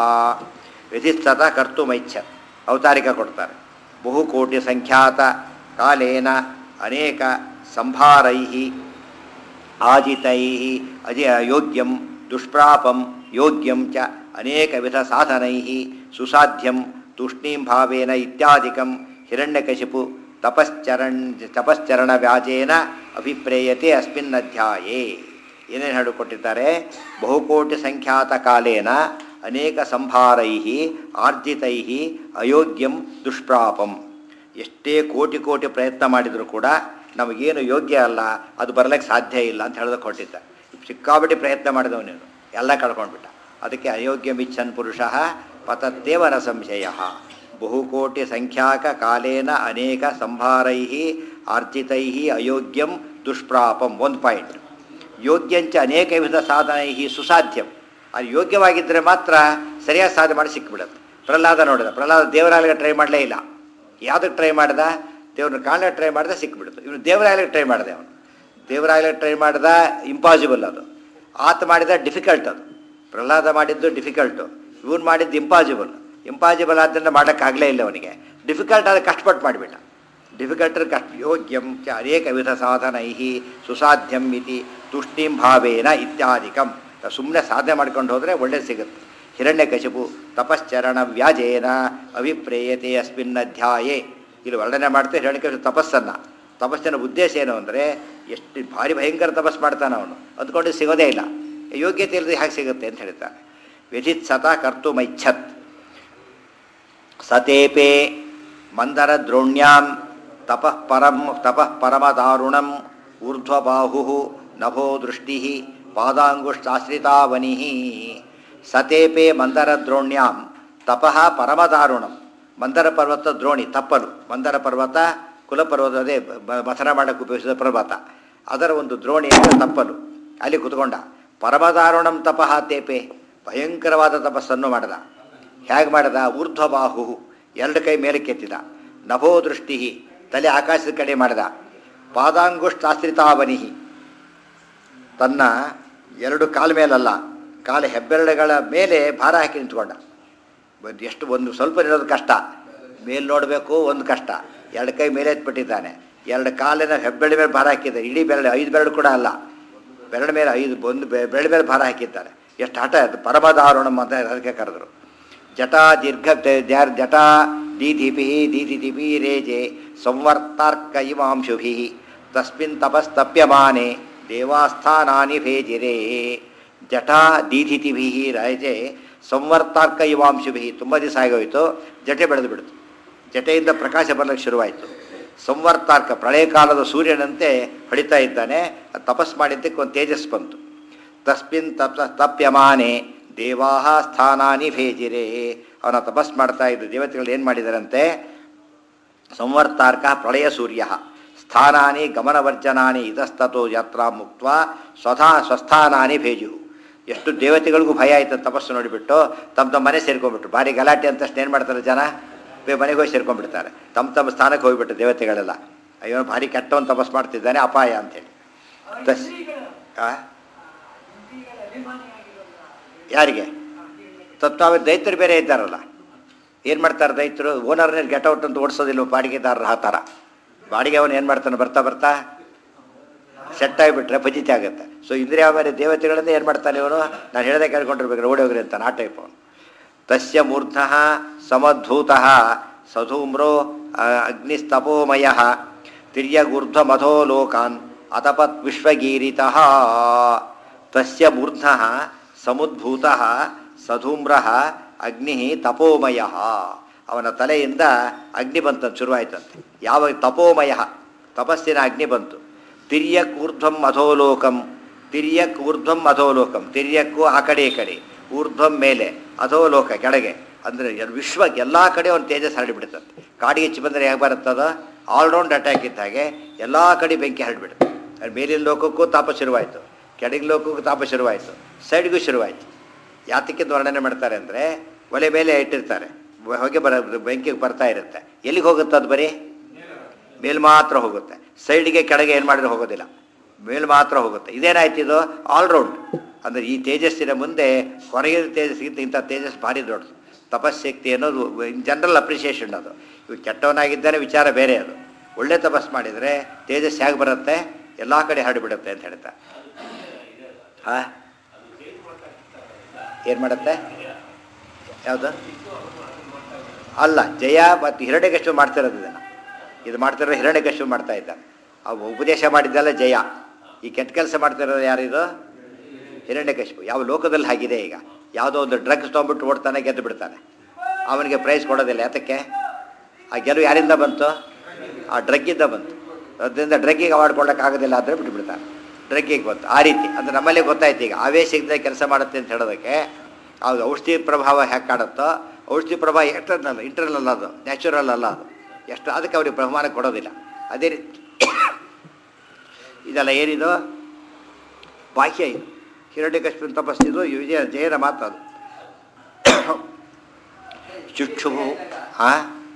ವ್ಯಧಿತ್ಸತ ಕರ್ತುಮೈಚ್ಛ ಅವತಾರಿಕ ಕೊಡ್ತಾರೆ ಬಹುಕೋಟಿ ಸಂಖ್ಯಾತ ಕಾಲೇನ ಅನೇಕ ಸಂಭಾರೈ ಆಜಿತೈ ಅಜ ಯೋಗ್ಯಂ ದುಷ್ಪ್ರಾಪಂ ಯೋಗ್ಯಂ ಚ ಅನೇಕ ವಿಧ ಸಾಧನೈ ಸುಸಾಧ್ಯಂ ತೂಷ್ಣೀಂ ಭಾವೇನ ಇತ್ಯಾದಿಕಂ ಹಿರಣ್ಯಕಶಿಪು ತಪಶ್ಚರಣ್ ತಪಶ್ಚರಣ ವ್ಯಾಜೇನ ಅಭಿಪ್ರೇಯತೆ ಅಸ್ಮಿನ್ ಅಧ್ಯಾಯೇ ಏನೇನು ಹೇಳಿಕೊಟ್ಟಿದ್ದಾರೆ ಬಹುಕೋಟಿ ಸಂಖ್ಯಾತ ಕಾಲೇನ ಅನೇಕ ಸಂಭಾರೈ ಆರ್ಜಿತೈ ಅಯೋಗ್ಯಂ ದುಷ್ಪ್ರಾಪಂ ಎಷ್ಟೇ ಕೋಟಿ ಕೋಟಿ ಪ್ರಯತ್ನ ಮಾಡಿದರೂ ಕೂಡ ನಮಗೇನು ಯೋಗ್ಯ ಅಲ್ಲ ಅದು ಬರಲಿಕ್ಕೆ ಸಾಧ್ಯ ಇಲ್ಲ ಅಂತ ಹೇಳೋದಕ್ಕೆ ಹೊರಟಿದ್ದ ಸಿಕ್ಕಾಬಿಟ್ಟು ಪ್ರಯತ್ನ ಮಾಡಿದವನೇನು ಎಲ್ಲ ಕಳ್ಕೊಂಡ್ಬಿಟ್ಟ ಅದಕ್ಕೆ ಅಯೋಗ್ಯ ಮಿಚ್ಚನ್ ಪುರುಷ ಪತತ್ತೇವನ ಸಂಶಯ ಬಹುಕೋಟಿ ಸಂಖ್ಯಾಕ ಕಾಲೇನ ಅನೇಕ ಸಂಭಾರೈ ಆರ್ಜಿತೈ ಅಯೋಗ್ಯಂ ದುಷ್ಪ್ರಾಪಂ ಒಂದು ಪಾಯಿಂಟ್ ಯೋಗ್ಯಂಚ ಅನೇಕ ವಿಧ ಸಾಧನೈ ಸುಸಾಧ್ಯಂ ಅದು ಯೋಗ್ಯವಾಗಿದ್ದರೆ ಮಾತ್ರ ಸರಿಯಾಗಿ ಸಾಧನೆ ಮಾಡಿ ಸಿಕ್ಬಿಡುತ್ತೆ ಪ್ರಹ್ಲಾದ ನೋಡಿದ ಪ್ರಹ್ಲಾದ ದೇವರಾಲಿಗೆ ಟ್ರೈ ಮಾಡಲೇ ಇಲ್ಲ ಯಾವುದಕ್ಕೆ ಟ್ರೈ ಮಾಡ್ದ ದೇವ್ರನ್ನ ಕಾಣಲೆ ಟ್ರೈ ಮಾಡ್ದೆ ಸಿಕ್ಬಿಡ್ತು ಇವನು ದೇವರಾಲಿಗೆ ಟ್ರೈ ಮಾಡಿದೆ ಅವನು ದೇವರಾಲಿಗೆ ಟ್ರೈ ಮಾಡ್ದ ಇಂಪಾಸಿಬಲ್ ಅದು ಆತ ಮಾಡಿದ ಡಿಫಿಕಲ್ಟ್ ಅದು ಪ್ರಹ್ಲಾದ ಮಾಡಿದ್ದು ಡಿಫಿಕಲ್ಟು ಇವನು ಮಾಡಿದ್ದು ಇಂಪಾಸಿಬಲ್ ಇಂಪಾಸಿಬಲ್ ಆದ್ದರಿಂದ ಮಾಡೋಕ್ಕಾಗಲೇ ಇಲ್ಲ ಅವನಿಗೆ ಡಿಫಿಕಲ್ಟ್ ಆದ ಕಷ್ಟಪಟ್ಟು ಮಾಡಿಬಿಟ್ಟ ಡಿಫಿಕಲ್ಟ್ ಕಷ್ಟ ಯೋಗ್ಯಂ ಚ ಅನೇಕ ವಿಧ ಸಾಧನೈ ಸುಸಾಧ್ಯಂ ಇತಿ ತುಷ್ಟಿಂ ಭಾವೇನ ಇತ್ಯಾದಿಕಂ ಸುಮ್ಮನೆ ಸಾಧನೆ ಮಾಡ್ಕೊಂಡು ಹೋದರೆ ಒಳ್ಳೆ ಸಿಗುತ್ತೆ ಹಿರಣ್ಯಕಶಿಪು ತಪಶ್ಚರಣ ವ್ಯಾಜೇನ ಅಭಿಪ್ರೇಯತೆ ಅಸ್ಮಿನ್ ಅಧ್ಯಾಯೇ ಇಲ್ಲಿ ವರ್ಣನೆ ಮಾಡ್ತಾ ಹಿರಣ್ಯಕಶಿಪು ತಪಸ್ಸನ್ನು ತಪಸ್ಸಿನ ಉದ್ದೇಶ ಏನು ಅಂದರೆ ಎಷ್ಟು ಭಾರಿ ಭಯಂಕರ ತಪಸ್ ಮಾಡ್ತಾನೆ ಅವನು ಅಂದ್ಕೊಂಡು ಸಿಗೋದೇ ಇಲ್ಲ ಯೋಗ್ಯತೆ ಇಲ್ಲದೆ ಹೇಗೆ ಸಿಗುತ್ತೆ ಅಂತ ಹೇಳ್ತಾನೆ ವ್ಯಜಿತ್ ಸತ ಕರ್ತು ಮೈಚ್ಛತ್ ಸತೇಪೆ ಮಂದರ ದ್ರೋಣ್ಯಾಂ ತಪಃ ಪರಂ ತಪಃ ಪರಮದಾರುಣಂ ಊರ್ಧ್ವಬಾಹು ನಭೋ ದೃಷ್ಟಿ ಪಾದಾಂಗುಷ್ಟಾಶ್ರಿತಾವನಿ ಸತೇಪೆ ಮಂದರ ದ್ರೋಣ್ಯಾಂ ತಪಃ ಪರಮದಾರುಣಂ ಮಂದರ ಪರ್ವತ ದ್ರೋಣಿ ತಪ್ಪಲು ಮಂದರ ಪರ್ವತ ಕುಲಪರ್ವತ ಅದೇ ಬ- ಮಥನ ಮಾಡಕ್ಕೆ ಉಪಯೋಗಿಸಿದ ಪರ್ವತ ಅದರ ಒಂದು ದ್ರೋಣಿ ಅಂದರೆ ತಪ್ಪಲು ಅಲ್ಲಿ ಕುತ್ಕೊಂಡ ಪರಮದಾರುಣಂ ತಪಃ ತೇಪೆ ಭಯಂಕರವಾದ ತಪಸ್ಸನ್ನು ಮಾಡಿದ ಹೇಗೆ ಮಾಡಿದ ಊರ್ಧ್ವಬಾಹು ಎರಡು ಕೈ ಮೇಲೆ ಕೆತ್ತಿದ ನಭೋ ದೃಷ್ಟಿ ತಲೆ ಆಕಾಶದ ಕಡೆ ಮಾಡಿದ ಪಾದಾಂಗುಷ್ಟಾಶ್ರಿತಾವನಿ ತನ್ನ ಎರಡು ಕಾಲ ಮೇಲಲ್ಲ ಕಾಲ ಹೆಬ್ಬೆರಳುಗಳ ಮೇಲೆ ಭಾರ ಹಾಕಿ ನಿಂತ್ಕೊಂಡ ಒಂದು ಎಷ್ಟು ಒಂದು ಸ್ವಲ್ಪ ಇರೋದು ಕಷ್ಟ ಮೇಲೆ ನೋಡಬೇಕು ಒಂದು ಕಷ್ಟ ಎರಡು ಕೈ ಮೇಲೆ ಎತ್ಬಿಟ್ಟಿದ್ದಾನೆ ಎರಡು ಕಾಲಿನ ಹೆಬ್ಬೆರಳು ಮೇಲೆ ಭಾರ ಹಾಕಿದ್ದಾರೆ ಇಡೀ ಬೆರಳು ಐದು ಬೆರಳು ಕೂಡ ಅಲ್ಲ ಬೆರಳ ಮೇಲೆ ಐದು ಒಂದು ಬೆ- ಬೆರಳು ಮೇಲೆ ಭಾರ ಹಾಕಿದ್ದಾರೆ ಎಷ್ಟು ಹಠ ಅದು ಪರಮದಾರುಣಂ ಅಂತ ಅದಕ್ಕೆ ಕರೆದರು ಜಟಾ ದೀರ್ಘ ದ್ಯಾರ್ ಜಟಾ ದೀಧಿಪಿ ದೀಧಿದಿಪಿ ರೇಜೆ ಸಂವರ್ತಾರ್ಕ ಇವಾಂಶುಭಿ ತಸ್ಮಿನ್ ತಪಸ್ತಪ್ಯಮಾನೆ ದೇವಾಸ್ಥಾನಾನಿ ಭೇಜಿರೇ ಜಟಾ ದೀಧಿತಿಭಿ ರೇಜೆ ಸಂವರ್ತಾರ್ಕ ಇವಾಂಶುಭಿ ತುಂಬ ದಿವಸ ಆಗೋಯಿತು ಜಟೆ ಬೆಳೆದು ಬಿಡ್ತು ಜಟೆಯಿಂದ ಪ್ರಕಾಶ ಬರಲಿಕ್ಕೆ ಶುರುವಾಯಿತು ಸಂವರ್ತಾರ್ಕ ಪ್ರಳಯ ಕಾಲದ ಸೂರ್ಯನಂತೆ ಹೊಡಿತಾ ಇದ್ದಾನೆ ಅದು ತಪಸ್ ಮಾಡಿದ್ದಕ್ಕೆ ಒಂದು ತೇಜಸ್ ಬಂತು ತಸ್ಮಿನ್ ತಪ ತಪ್ಯಮಾನೆ ದೇವಾಹ ಸ್ಥಾನಾನಿ ಭೇಜಿರೆ ಅವನ ತಪಸ್ ಮಾಡ್ತಾ ಇದ್ದ ದೇವತೆಗಳು ಏನು ಮಾಡಿದಾರಂತೆ ಸಂವರ್ತಾರ್ಕ ಪ್ರಳಯ ಸೂರ್ಯ ಸ್ಥಾನಾನಿ ಗಮನವರ್ಜನಾನಿ ಇತಸ್ತತೋ ಯಾತ್ರಾ ಮುಕ್ತ ಸ್ವಧಾ ಸ್ವಸ್ಥಾನಾನಿ ಭೇಜು ಎಷ್ಟು ದೇವತೆಗಳಿಗೂ ಭಯ ಆಯ್ತು ತಪಸ್ಸು ನೋಡಿಬಿಟ್ಟು ತಮ್ಮ ತಮ್ಮ ಮನೆ ಸೇರ್ಕೊಂಡ್ಬಿಟ್ರು ಭಾರಿ ಗಲಾಟೆ ಅಂತ ಏನು ಮಾಡ್ತಾರೆ ಜನ ಬೇ ಮನೆಗೆ ಹೋಗಿ ಸೇರ್ಕೊಂಡ್ಬಿಡ್ತಾರೆ ತಮ್ಮ ತಮ್ಮ ಸ್ಥಾನಕ್ಕೆ ಹೋಗಿಬಿಟ್ಟು ದೇವತೆಗಳೆಲ್ಲ ಅಯ್ಯೋ ಭಾರಿ ಕೆಟ್ಟವನು ತಪಸ್ ಮಾಡ್ತಿದ್ದಾನೆ ಅಪಾಯ ಅಂತೇಳಿ ತಸ್ ಆ? ಯಾರಿಗೆ ತತ್ವ ದೈತ್ಯರು ಬೇರೆ ಇದ್ದಾರಲ್ಲ ಏನು ಮಾಡ್ತಾರೆ ದೈತ್ಯರು ಓನರ್ನೇ ಗೆಟ್ ಔಟ್ ಅಂತ ಓಡಿಸೋದಿಲ್ಲ ಬಾಡಿಗೆದಾರರ ಆ ಥರ ಬಾಡಿಗೆ ಅವನು ಏನು ಮಾಡ್ತಾನೆ ಬರ್ತಾ ಬರ್ತಾ ಸೆಟ್ ಆಗಿಬಿಟ್ರೆ ಫಜಿತಿ ಆಗುತ್ತೆ ಸೊ ಇಂದ್ರಿಯ ಮೇಲೆ ದೇವತೆಗಳಿಂದ ಏನು ಮಾಡ್ತಾನೆ ಇವನು ನಾನು ಹೇಳದೆ ಕೇಳ್ಕೊಂಡಿರ್ಬೇಕು ಓಡಿ ಹೋಗ್ರಿ ಅಂತಾನೆ ಆ ಟೈಪ್ ಅವನು ತಸ್ಯ ಮೂರ್ಧ ಸಮದ್ಭೂತ ಸಧೂಮ್ರೋ ಅಗ್ನಿಸ್ತಪೋಮಯ ತಿರ್ಯಗೂರ್ಧ್ವಮಧೋ ಲೋಕಾನ್ ಅತಪತ್ ವಿಶ್ವಗೀರಿತಃ ತಸ್ಯ ಮೂರ್ಧ ಸಮುದ್ಭೂತ ಸಧೂಮ್ರ ಅಗ್ನಿ ತಪೋಮಯ ಅವನ ತಲೆಯಿಂದ ಅಗ್ನಿ ಬಂತಂತ ಶುರುವಾಯ್ತಂತೆ ಯಾವ ತಪೋಮಯ ತಪಸ್ಸಿನ ಅಗ್ನಿ ಬಂತು ತಿರ್ಯಕ್ ಊರ್ಧ್ವಂ ಅಧೋಲೋಕಂ ತಿರ್ಯಕ್ ಊರ್ಧ್ವಂ ಅಧೋಲೋಕಂ ತಿರ್ಯಕ್ಕೂ ಆ ಕಡೆ ಈ ಕಡೆ ಊರ್ಧ್ವಂ ಮೇಲೆ ಅಧೋಲೋಕ ಕೆಳಗೆ ಅಂದರೆ ವಿಶ್ವ ಎಲ್ಲ ಕಡೆ ಒಂದು ತೇಜಸ್ ಹರಡಿಬಿಡುತ್ತಂತೆ ಕಾಡಿಗೆ ಹೆಚ್ಚು ಬಂದರೆ ಹೇಗೆ ಬರುತ್ತದ ಆಲ್ರೌಂಡ್ ಅಟ್ಯಾಕ್ ಇದ್ದ ಹಾಗೆ ಎಲ್ಲ ಕಡೆ ಬೆಂಕಿ ಹರಡಿಬಿಡುತ್ತೆ ಅದು ಮೇಲಿನ ಲೋಕಕ್ಕೂ ತಾಪ ಶುರುವಾಯಿತು ಕೆಳಗಿನ ಲೋಕಕ್ಕೂ ತಾಪ ಶುರುವಾಯಿತು ಸೈಡ್ಗೂ ಶುರುವಾಯಿತು ಯಾತಕ್ಕಿಂತ ವರ್ಣನೆ ಮಾಡ್ತಾರೆ ಅಂದರೆ ಒಲೆ ಮೇಲೆ ಇಟ್ಟಿರ್ತಾರೆ ಬ- ಹೊಗೆ ಬರ ಬೆಂಕಿಗೆ ಬರ್ತಾ ಇರುತ್ತೆ ಎಲ್ಲಿಗೆ ಹೋಗುತ್ತೆ ಅದು ಬರೀ ಮೇಲ್ ಮಾತ್ರ ಹೋಗುತ್ತೆ ಸೈಡ್ಗೆ ಕೆಳಗೆ ಏನು ಮಾಡಿದ್ರೆ ಹೋಗೋದಿಲ್ಲ ಮೇಲ್ ಮಾತ್ರ ಹೋಗುತ್ತೆ ಇದೇನಾಯ್ತು ಇದು ಆಲ್ರೌಂಡ್ ಅಂದರೆ ಈ ತೇಜಸ್ಸಿನ ಮುಂದೆ ಹೊರಗಿನ ತೇಜಸ್ಸಿಗಿಂತ ಇಂಥ ತೇಜಸ್ ಭಾರಿ ದೊಡ್ಡದು ತಪಸ್ಸಕ್ತಿ ಅನ್ನೋದು ಇನ್ ಜನರಲ್ ಅಪ್ರಿಷಿಯೇಷನ್ ಅದು ಇವು ಕೆಟ್ಟವನಾಗಿದ್ದಾನೆ ವಿಚಾರ ಬೇರೆ ಅದು ಒಳ್ಳೆ ತಪಸ್ ಮಾಡಿದರೆ ತೇಜಸ್ ಹೇಗೆ ಬರುತ್ತೆ ಎಲ್ಲ ಕಡೆ ಹರಡಿಬಿಡುತ್ತೆ ಅಂತ ಹೇಳ್ತಾರೆ ಹಾಂ ಏನು ಮಾಡುತ್ತೆ ಯಾವುದು ಅಲ್ಲ ಜಯ ಮತ್ತು ಹಿರಣ್ಯಕಶ್ಯಪ ಮಾಡ್ತಿರೋದು ಇದನ್ನು ಇದು ಮಾಡ್ತಿರೋ ಹಿರಣ್ಯಕಶ್ಯಪ ಮಾಡ್ತಾ ಇದ್ದ ಅವು ಉಪದೇಶ ಮಾಡಿದ್ದಲ್ಲ ಜಯ ಈ ಕೆಟ್ಟ ಕೆಲಸ ಮಾಡ್ತಿರೋದು ಯಾರಿದು ಹಿರಣ್ಯಕಶ್ಯಪ ಯಾವ ಲೋಕದಲ್ಲಿ ಹಾಗಿದೆ ಈಗ ಯಾವುದೋ ಒಂದು ಡ್ರಗ್ಸ್ ತೊಗೊಂಬಿಟ್ಟು ಓಡ್ತಾನೆ ಗೆದ್ದು ಬಿಡ್ತಾನೆ ಅವನಿಗೆ ಪ್ರೈಸ್ ಕೊಡೋದಿಲ್ಲ ಯಾತಕ್ಕೆ ಆ ಗೆಲುವು ಯಾರಿಂದ ಬಂತು ಆ ಡ್ರಗ್ಗಿಂದ ಬಂತು ಅದರಿಂದ ಡ್ರಗ್ಗಿಗೆ ಅವಾರ್ಡ್ ಕೊಡೋಕ್ಕಾಗೋದಿಲ್ಲ ಅಂದರೆ ಬಿಟ್ಬಿಡ್ತಾನೆ ಡ್ರಗ್ಗಿಗೆ ಬಂತು ಆ ರೀತಿ ಅಂದರೆ ನಮ್ಮಲ್ಲೇ ಗೊತ್ತಾಯ್ತು ಈಗ ಆವೇಶದಿಂದ ಕೆಲಸ ಮಾಡುತ್ತೆ ಅಂತ ಹೇಳೋದಕ್ಕೆ ಅದು ಔಷಧಿ ಪ್ರಭಾವ ಹೇಗೆ ಕಾಡುತ್ತೋ ಔಷಧಿ ಪ್ರಭಾವ ಎಕ್ಟರ್ನಲ್ ಇಂಟರ್ನಲ್ ಅದು ನ್ಯಾಚುರಲ್ ಅಲ್ಲ ಅದು ಎಷ್ಟು ಅದಕ್ಕೆ ಅವ್ರಿಗೆ ಬಹುಮಾನ ಕೊಡೋದಿಲ್ಲ ಅದೇ ರೀತಿ ಇದೆಲ್ಲ ಏನಿದು ಬಾಹ್ಯ ಇದು ಹಿರಣ್ಯಕಶ್ಯಪನ ತಪಸ್ಸಿದು ವಿಜಯ ಜಯನ ಮಾತದು ಚುಕ್ಷುವು ಆ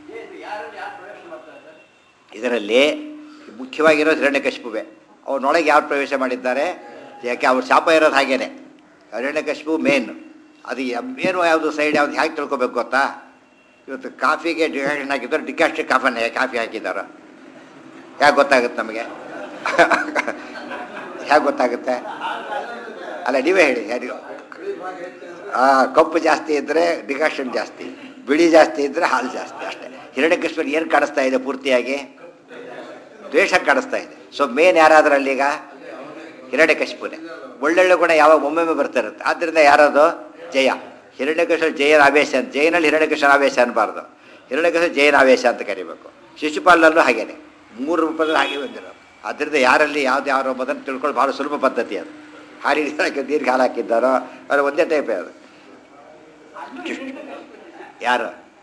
ಇದರಲ್ಲಿ ಮುಖ್ಯವಾಗಿರೋದು ಹಿರಣ್ಯಕಶಿಪುವೆ ಅವನೊಳಗೆ ಯಾರು ಪ್ರವೇಶ ಮಾಡಿದ್ದಾರೆ ಯಾಕೆ ಅವ್ರ ಶಾಪ ಇರೋದು ಹಾಗೇನೆ ಹಿರಣ್ಯಕಶಿಪು ಮೇನ್ ಅದು ಏನು ಯಾವುದು ಸೈಡ್ ಯಾವ್ದು ಹೇಗೆ ತಿಳ್ಕೊಬೇಕು ಗೊತ್ತಾ ಇವತ್ತು ಕಾಫಿಗೆ ಡಿಕಾಷನ್ ಹಾಕಿದ್ದಾರೆ ಡಿಕಾಸ್ಟಿಕ್ ಕಾಫನ್ನ ಕಾಫಿ ಹಾಕಿದ್ದಾರೆ ಹೇಗೆ ಗೊತ್ತಾಗುತ್ತೆ ನಮಗೆ ಹೇಗೆ ಗೊತ್ತಾಗುತ್ತೆ ಅಲ್ಲ ನೀವೇ ಹೇಳಿ ಯಾರಿಗೂ ಆ, ಕಪ್ಪು ಜಾಸ್ತಿ ಇದ್ದರೆ ಡಿಕಾಷನ್ ಜಾಸ್ತಿ ಬಿಳಿ ಜಾಸ್ತಿ ಇದ್ದರೆ ಹಾಲು ಜಾಸ್ತಿ ಅಷ್ಟೇ ಹಿರಣ್ಯಕೃಷ್ಣ ಏನು ಕಾಣಿಸ್ತಾ ಇದೆ ಪೂರ್ತಿಯಾಗಿ ದ್ವೇಷ ಕಾಣಿಸ್ತಾ ಇದೆ ಸೊ ಮೇನ್ ಯಾರಾದ್ರಲ್ಲಿ ಈಗ ಹಿರಣ್ಯಕಶಿಪುನೇ ಒಳ್ಳೊಳ್ಳೆ ಗುಣ ಯಾವಾಗ ಒಮ್ಮೊಮ್ಮೆ ಬರ್ತಾ ಇರುತ್ತೆ ಆದ್ದರಿಂದ ಯಾರದು ಜಯ ಹಿರಣ್ಯಕೃಷ್ಣ ಜಯನ ಆವೇಶ ಅಂತ ಜಯನಲ್ಲಿ ಹಿರಣ್ಯಕೃಷ್ಣ ಆವೇಶ ಅನ್ನಬಾರ್ದು ಹಿರಣ್ಯಕೃಷ್ಣ ಜಯನ ಆವೇಶ ಅಂತ ಕರಿಬೇಕು ಶಿಶುಪಾಲನಲ್ಲೂ ಹಾಗೇನೆ ಮೂರು ರೂಪದಲ್ಲಿ ಹಾಗೆ ಬಂದಿರೋದು ಆದ್ದರಿಂದ ಯಾರಲ್ಲಿ ಯಾವ್ದು ಯಾರು ಎಂಬುದನ್ನು ತಿಳ್ಕೊಳ್ಳೋ ಭಾಳ ಸುಲಭ ಪದ್ಧತಿ ಅದು ಹಾಲಿಗೆ ಹಾಕಿ ದೀರ್ಘ ಹಾಲು ಹಾಕಿದ್ದಾರೋ ಅದು ಒಂದೇ ಟೈಪೇ ಅದು ಯಾರು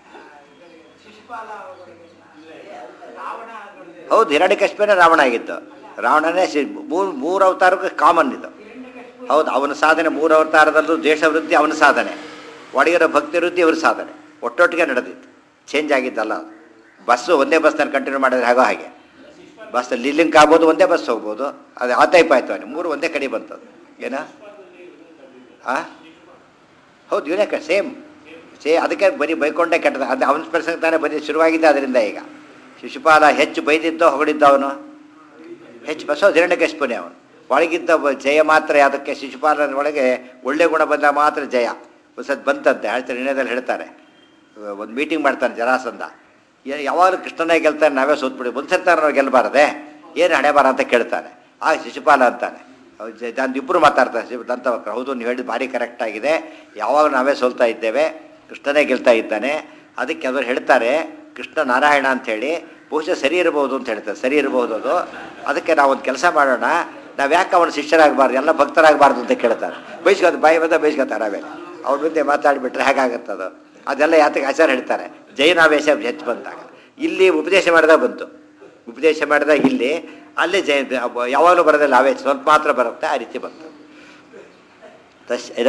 ಹೌದು ಹಿರಣ್ಯಕಶ್ಯಪನೇ ರಾವಣ ಆಗಿತ್ತು ರಾವಣನೇ ಶಿ- ಮೂರು ಮೂರು ಅವತಾರಕ್ಕೆ ಕಾಮನ್ ಇದು ಹೌದು ಅವನ ಸಾಧನೆ ಮೂರು ಅವತಾರದಲ್ಲೂ ದೇಶ ವೃದ್ಧಿ ಅವನ ಸಾಧನೆ ಒಳಗಿರೋ ಭಕ್ತಿ ವೃದ್ಧಿ ಅವ್ರ ಸಾಧನೆ ಒಟ್ಟೊಟ್ಟಿಗೆ ನಡೆದಿತ್ತು ಚೇಂಜ್ ಆಗಿದ್ದಲ್ಲ ಅದು ಬಸ್ಸು ಒಂದೇ ಬಸ್ನಲ್ಲಿ ಕಂಟಿನ್ಯೂ ಮಾಡಿದ್ರೆ ಹಾಗೋ ಹಾಗೆ ಬಸ್ ಲಿಲ್ಲಿಂಕ್ ಆಗ್ಬೋದು ಒಂದೇ ಬಸ್ ಹೋಗ್ಬೋದು ಅದು ಆ ಟೈಪ್ ಆಯ್ತು ಅವನು ಮೂರು ಒಂದೇ ಕಡೆ ಬಂತದ್ದು ಏನ ಆ ಹೌದು ಇವನೇ ಸೇಮ್ ಸೇ ಅದಕ್ಕೆ ಬರೀ ಬೈಕೊಂಡೇ ಕೆಟ್ಟದ ಅದು ಅವನ ಪ್ರಸಂಗ ತಾನೇ ಬರೀ ಶುರುವಾಗಿದ್ದ ಅದರಿಂದ ಈಗ ಶಿಶುಪಾಲ ಹೆಚ್ಚು ಬೈದಿದ್ದೋ ಹೊಗಳಿದ್ದ ಅವನು ಹೆಚ್ಚು ಬಸವ ಹಿರಣ್ಯಕಶಿಪುನೇ ಅವನು ಒಳಗಿದ್ದ ಬ- ಜಯ ಮಾತ್ರ ಅದಕ್ಕೆ ಶಿಶುಪಾಲನ ಒಳಗೆ ಒಳ್ಳೆ ಗುಣ ಬಂದ ಮಾತ್ರ ಜಯ ಸದ್ ಬಂತಂತೆ ಹೇಳ್ತಾರೆ ನಿರ್ಣಯದಲ್ಲಿ ಹೇಳ್ತಾರೆ ಒಂದು ಮೀಟಿಂಗ್ ಮಾಡ್ತಾನೆ ಜರಾಸಂದ ಏ- ಯಾವಾಗಲೂ ಕೃಷ್ಣನೇ ಗೆಲ್ತಾನೆ ನಾವೇ ಸೋತ್ಬಿಡಿ ಒಂದ್ಸರ್ತಾರೆ ನಾವು ಗೆಲ್ಲಬಾರದೆ ಏನು ಹಣೆ ಬಾರ ಅಂತ ಕೇಳ್ತಾನೆ ಆ ಶಿಶುಪಾಲ ಅಂತಾನೆ ನಾನು ಇಬ್ಬರು ಮಾತಾಡ್ತಾರೆ ಶಿವ ದಂತವಕ್ರ ಹೌದು ನೀವು ಹೇಳಿದ್ದು ಭಾರಿ ಕರೆಕ್ಟ್ ಆಗಿದೆ ಯಾವಾಗ ನಾವೇ ಸೋಲ್ತಾ ಇದ್ದೇವೆ ಕೃಷ್ಣನೇ ಗೆಲ್ತಾ ಇದ್ದಾನೆ ಅದಕ್ಕೆ ಅವರು ಹೇಳ್ತಾರೆ ಕೃಷ್ಣ ನಾರಾಯಣ ಅಂಥೇಳಿ ಬಹುಶಃ ಸರಿ ಇರಬಹುದು ಅಂತ ಹೇಳ್ತಾರೆ ಸರಿ ಇರಬಹುದು ಅದು ಅದಕ್ಕೆ ನಾವೊಂದು ಕೆಲಸ ಮಾಡೋಣ ನಾವು ಯಾಕೆ ಅವನ ಶಿಷ್ಯರಾಗಬಾರ್ದು ಎಲ್ಲ ಭಕ್ತರಾಗಬಾರ್ದು ಅಂತ ಕೇಳ್ತಾರೆ ಬೈಸ್ಕೊತ ಬಾಯಿ ಬಂದ ಬೈಸ್ಕೊತಾರೆ ಆಮೇಲೆ ಅವ್ರ ಮುಂದೆ ಮಾತಾಡಿಬಿಟ್ರೆ ಹೇಗಾಗುತ್ತದು ಅದೆಲ್ಲ ಯಾತಕ್ಕೆ ಆಚಾರ ಹೇಳ್ತಾರೆ ಜೈನಾವೇಶ ಹೆಚ್ಚು ಬಂದಾಗ ಇಲ್ಲಿ ಉಪದೇಶ ಮಾಡಿದಾಗ ಬಂತು ಉಪದೇಶ ಮಾಡಿದಾಗ ಇಲ್ಲಿ ಅಲ್ಲಿ ಜೈ ಯಾವಾಗಲೂ ಬರೋದಿಲ್ಲ ಆವೇಶ ಸ್ವಲ್ಪ ಮಾತ್ರ ಬರುತ್ತೆ ಆ ರೀತಿ ಬಂತು ತಶ್ ಇದ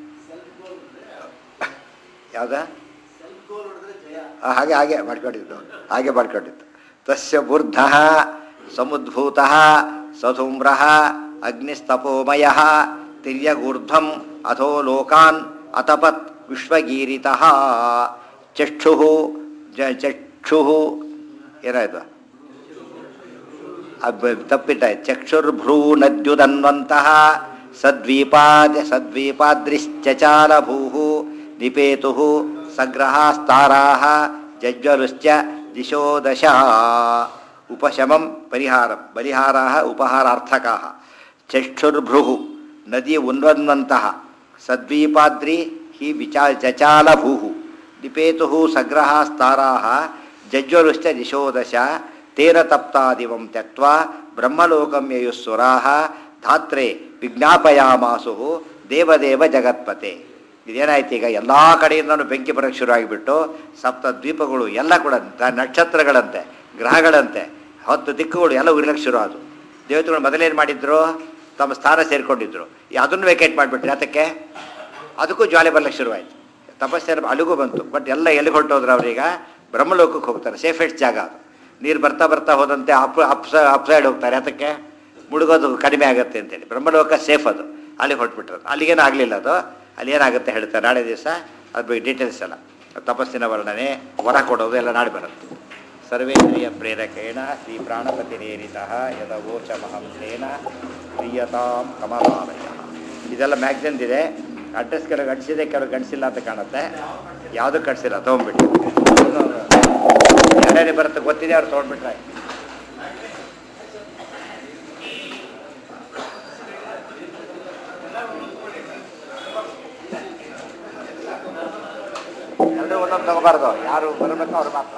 ಯಾವ್ದ ಆ, ಹಾಗೆ ಹಾಗೆ ಮಾಡ್ಕೊಂಡಿದ್ದು ಹಾಗೆ ಮಾಡ್ಕೊಂಡಿದ್ದು ತಸ್ಯ ಬುರ್ಧ ಸಮುದ್ಭೂತ ಸಧೂಮ್ರ ಅಗ್ನಿಸ್ತಪೋಮಯ ತಿರ್ಯಗೂರ್ಧ್ವಂ ಅಥೋ ಲೋಕಾನ್ ಅತಪತ್ ವಿಶ್ವಗೀರಿತ ಚಕ್ಷು ಚಕ್ಷು ಏನಾಯ್ತು ಅಬ್ಬ- ತಪ್ಪಿಟ್ಟಾಯ್ತು ಚಕ್ಷುರ್ಭ್ರೂನದ್ಯುದನ್ವಂತಹ ಸದ್ವೀಪಾದ ಸದ್ವೀಪಾದ್ರಿಶ್ಚಚಾಲಭೂ ನಿಪೇತು ಸಗ್ರಹಾಸ್ತಾರಾ ಜಜ್ವಲುಶ್ಚ ದಿಶೋ ದಶ ಉಪಶಮಂ ಪರಿಹಾರ ಪರಿಹಾರಾ ಉಪಹಾರಾರ್ಥಕಾ ಚಕ್ಷುರ್ಭೃ ನದಿ ಉನ್ವನ್ವಂತಹ ಸದ್ವೀಪಾದ್ರಿ ಹಿ ವಿಚಾ ಚಚಾಲಭೂ ನಿಪೇತು ಸಗ್ರಹಾಸ್ತಾರಾ ಜಜ್ವಲುಶ್ಚ ದಿಶೋ ದಶ ತೇನ ತಪ್ತಾದಿವಂ ತ್ಯಕ್ವಾ ಬ್ರಹ್ಮಲೋಕಂ ಯಯುಸ್ಸುರಾಹ ಧಾತ್ರೆ ವಿಜ್ಞಾಪಯಾಮಾಸು ದೇವದೇವ ಜಗತ್ಪತೆ ಇದೇನಾಯ್ತು ಈಗ ಎಲ್ಲ ಕಡೆಯಿಂದನೂ ಬೆಂಕಿ ಬರೋಕ್ಕೆ ಶುರು ಆಗಿಬಿಟ್ಟು ಸಪ್ತ ದ್ವೀಪಗಳು ಎಲ್ಲ ಕೂಡ ದ- ನಕ್ಷತ್ರಗಳಂತೆ ಗ್ರಹಗಳಂತೆ ಹತ್ತು ದಿಕ್ಕುಗಳು ಎಲ್ಲ ಉರಿಲಕ್ಕೆ ಶುರು ಆದವು ದೇವತೆಗಳು ಮೊದಲೇನು ಮಾಡಿದ್ರು ತಮ್ಮ ಸ್ಥಾನ ಸೇರಿಕೊಂಡಿದ್ರು ಅದನ್ನು ವೇಕೇಟ್ ಮಾಡಿಬಿಟ್ರು ಅದಕ್ಕೆ ಅದಕ್ಕೂ ಜ್ವಾಲೆ ಬರ್ಲಿಕ್ಕೆ ಶುರುವಾಯಿತು ತಪಸ್ಸೇನ ಅಲ್ಲಿಗೂ ಬಂತು ಬಟ್ ಎಲ್ಲ ಎಲ್ಲಿಗೆ ಹೊರಟೋದ್ರು ಅವ್ರೀಗ ಬ್ರಹ್ಮಲೋಕಕ್ಕೆ ಹೋಗ್ತಾರೆ ಸೇಫೆಸ್ಟ್ ಜಾಗ ಅದು ನೀರು ಬರ್ತಾ ಬರ್ತಾ ಹೋದಂತೆ ಅಪ್ ಅಪ್ ಅಪ್ ಸೈಡ್ ಹೋಗ್ತಾರೆ ಅದಕ್ಕೆ ಮುಳುಗೋದು ಕಡಿಮೆ ಆಗುತ್ತೆ ಅಂತೇಳಿ ಬ್ರಹ್ಮಲೋಕ ಸೇಫ್ ಅದು ಅಲ್ಲಿಗೆ ಹೊರಟ್ಬಿಟ್ರು ಅಲ್ಲಿಗೇನು ಆಗಲಿಲ್ಲ ಅದು ಅಲ್ಲಿ ಏನಾಗುತ್ತೆ ಹೇಳ್ತಾರೆ ನಾಳೆ ದಿವಸ ಅದ್ರ ಬಗ್ಗೆ ಡೀಟೇಲ್ಸ್ ಎಲ್ಲ ತಪಸ್ಸಿನ ವರ್ಣನೆ ವರ ಕೊಡೋದು ಎಲ್ಲ ನಾಳೆ ಬರುತ್ತೆ ಸರ್ವೇಂದ್ರಿಯ ಪ್ರೇರಕೇಣ ಶ್ರೀ ಪ್ರಾಣಪತಿರೇರಿತಃ ಯದವೋಚ ಮಹಂಸೇನ ಪ್ರಿಯತಾಂ ಕಮಲಾಲಯ ಇದೆಲ್ಲ ಮ್ಯಾಗ್ಝಿನ್ದಿದೆ ಅಡ್ರೆಸ್ ಕೆಲವು ಗಂಟಿಸಿದೆ ಕೆಲವು ಗಂಟಿಸಿಲ್ಲ ಅಂತ ಕಾಣುತ್ತೆ ಯಾವುದೂ ಕಟ್ಸಿಲ್ಲ ತೊಗೊಂಡ್ಬಿಟ್ಟು ಯಾರ್ಯಾರಿಗೆ ಬರುತ್ತೆ ಗೊತ್ತಿದೆ ಅವ್ರು ತೊಗೊಂಡ್ಬಿಟ್ರೆ ಆಯ್ತು. ಎಲ್ಲರೂ ಒಂದೊಂದು ತಗೋಬಾರ್ದು ಯಾರು ಬರಬೇಕು ಅವ್ರು ಮಾತ್ರ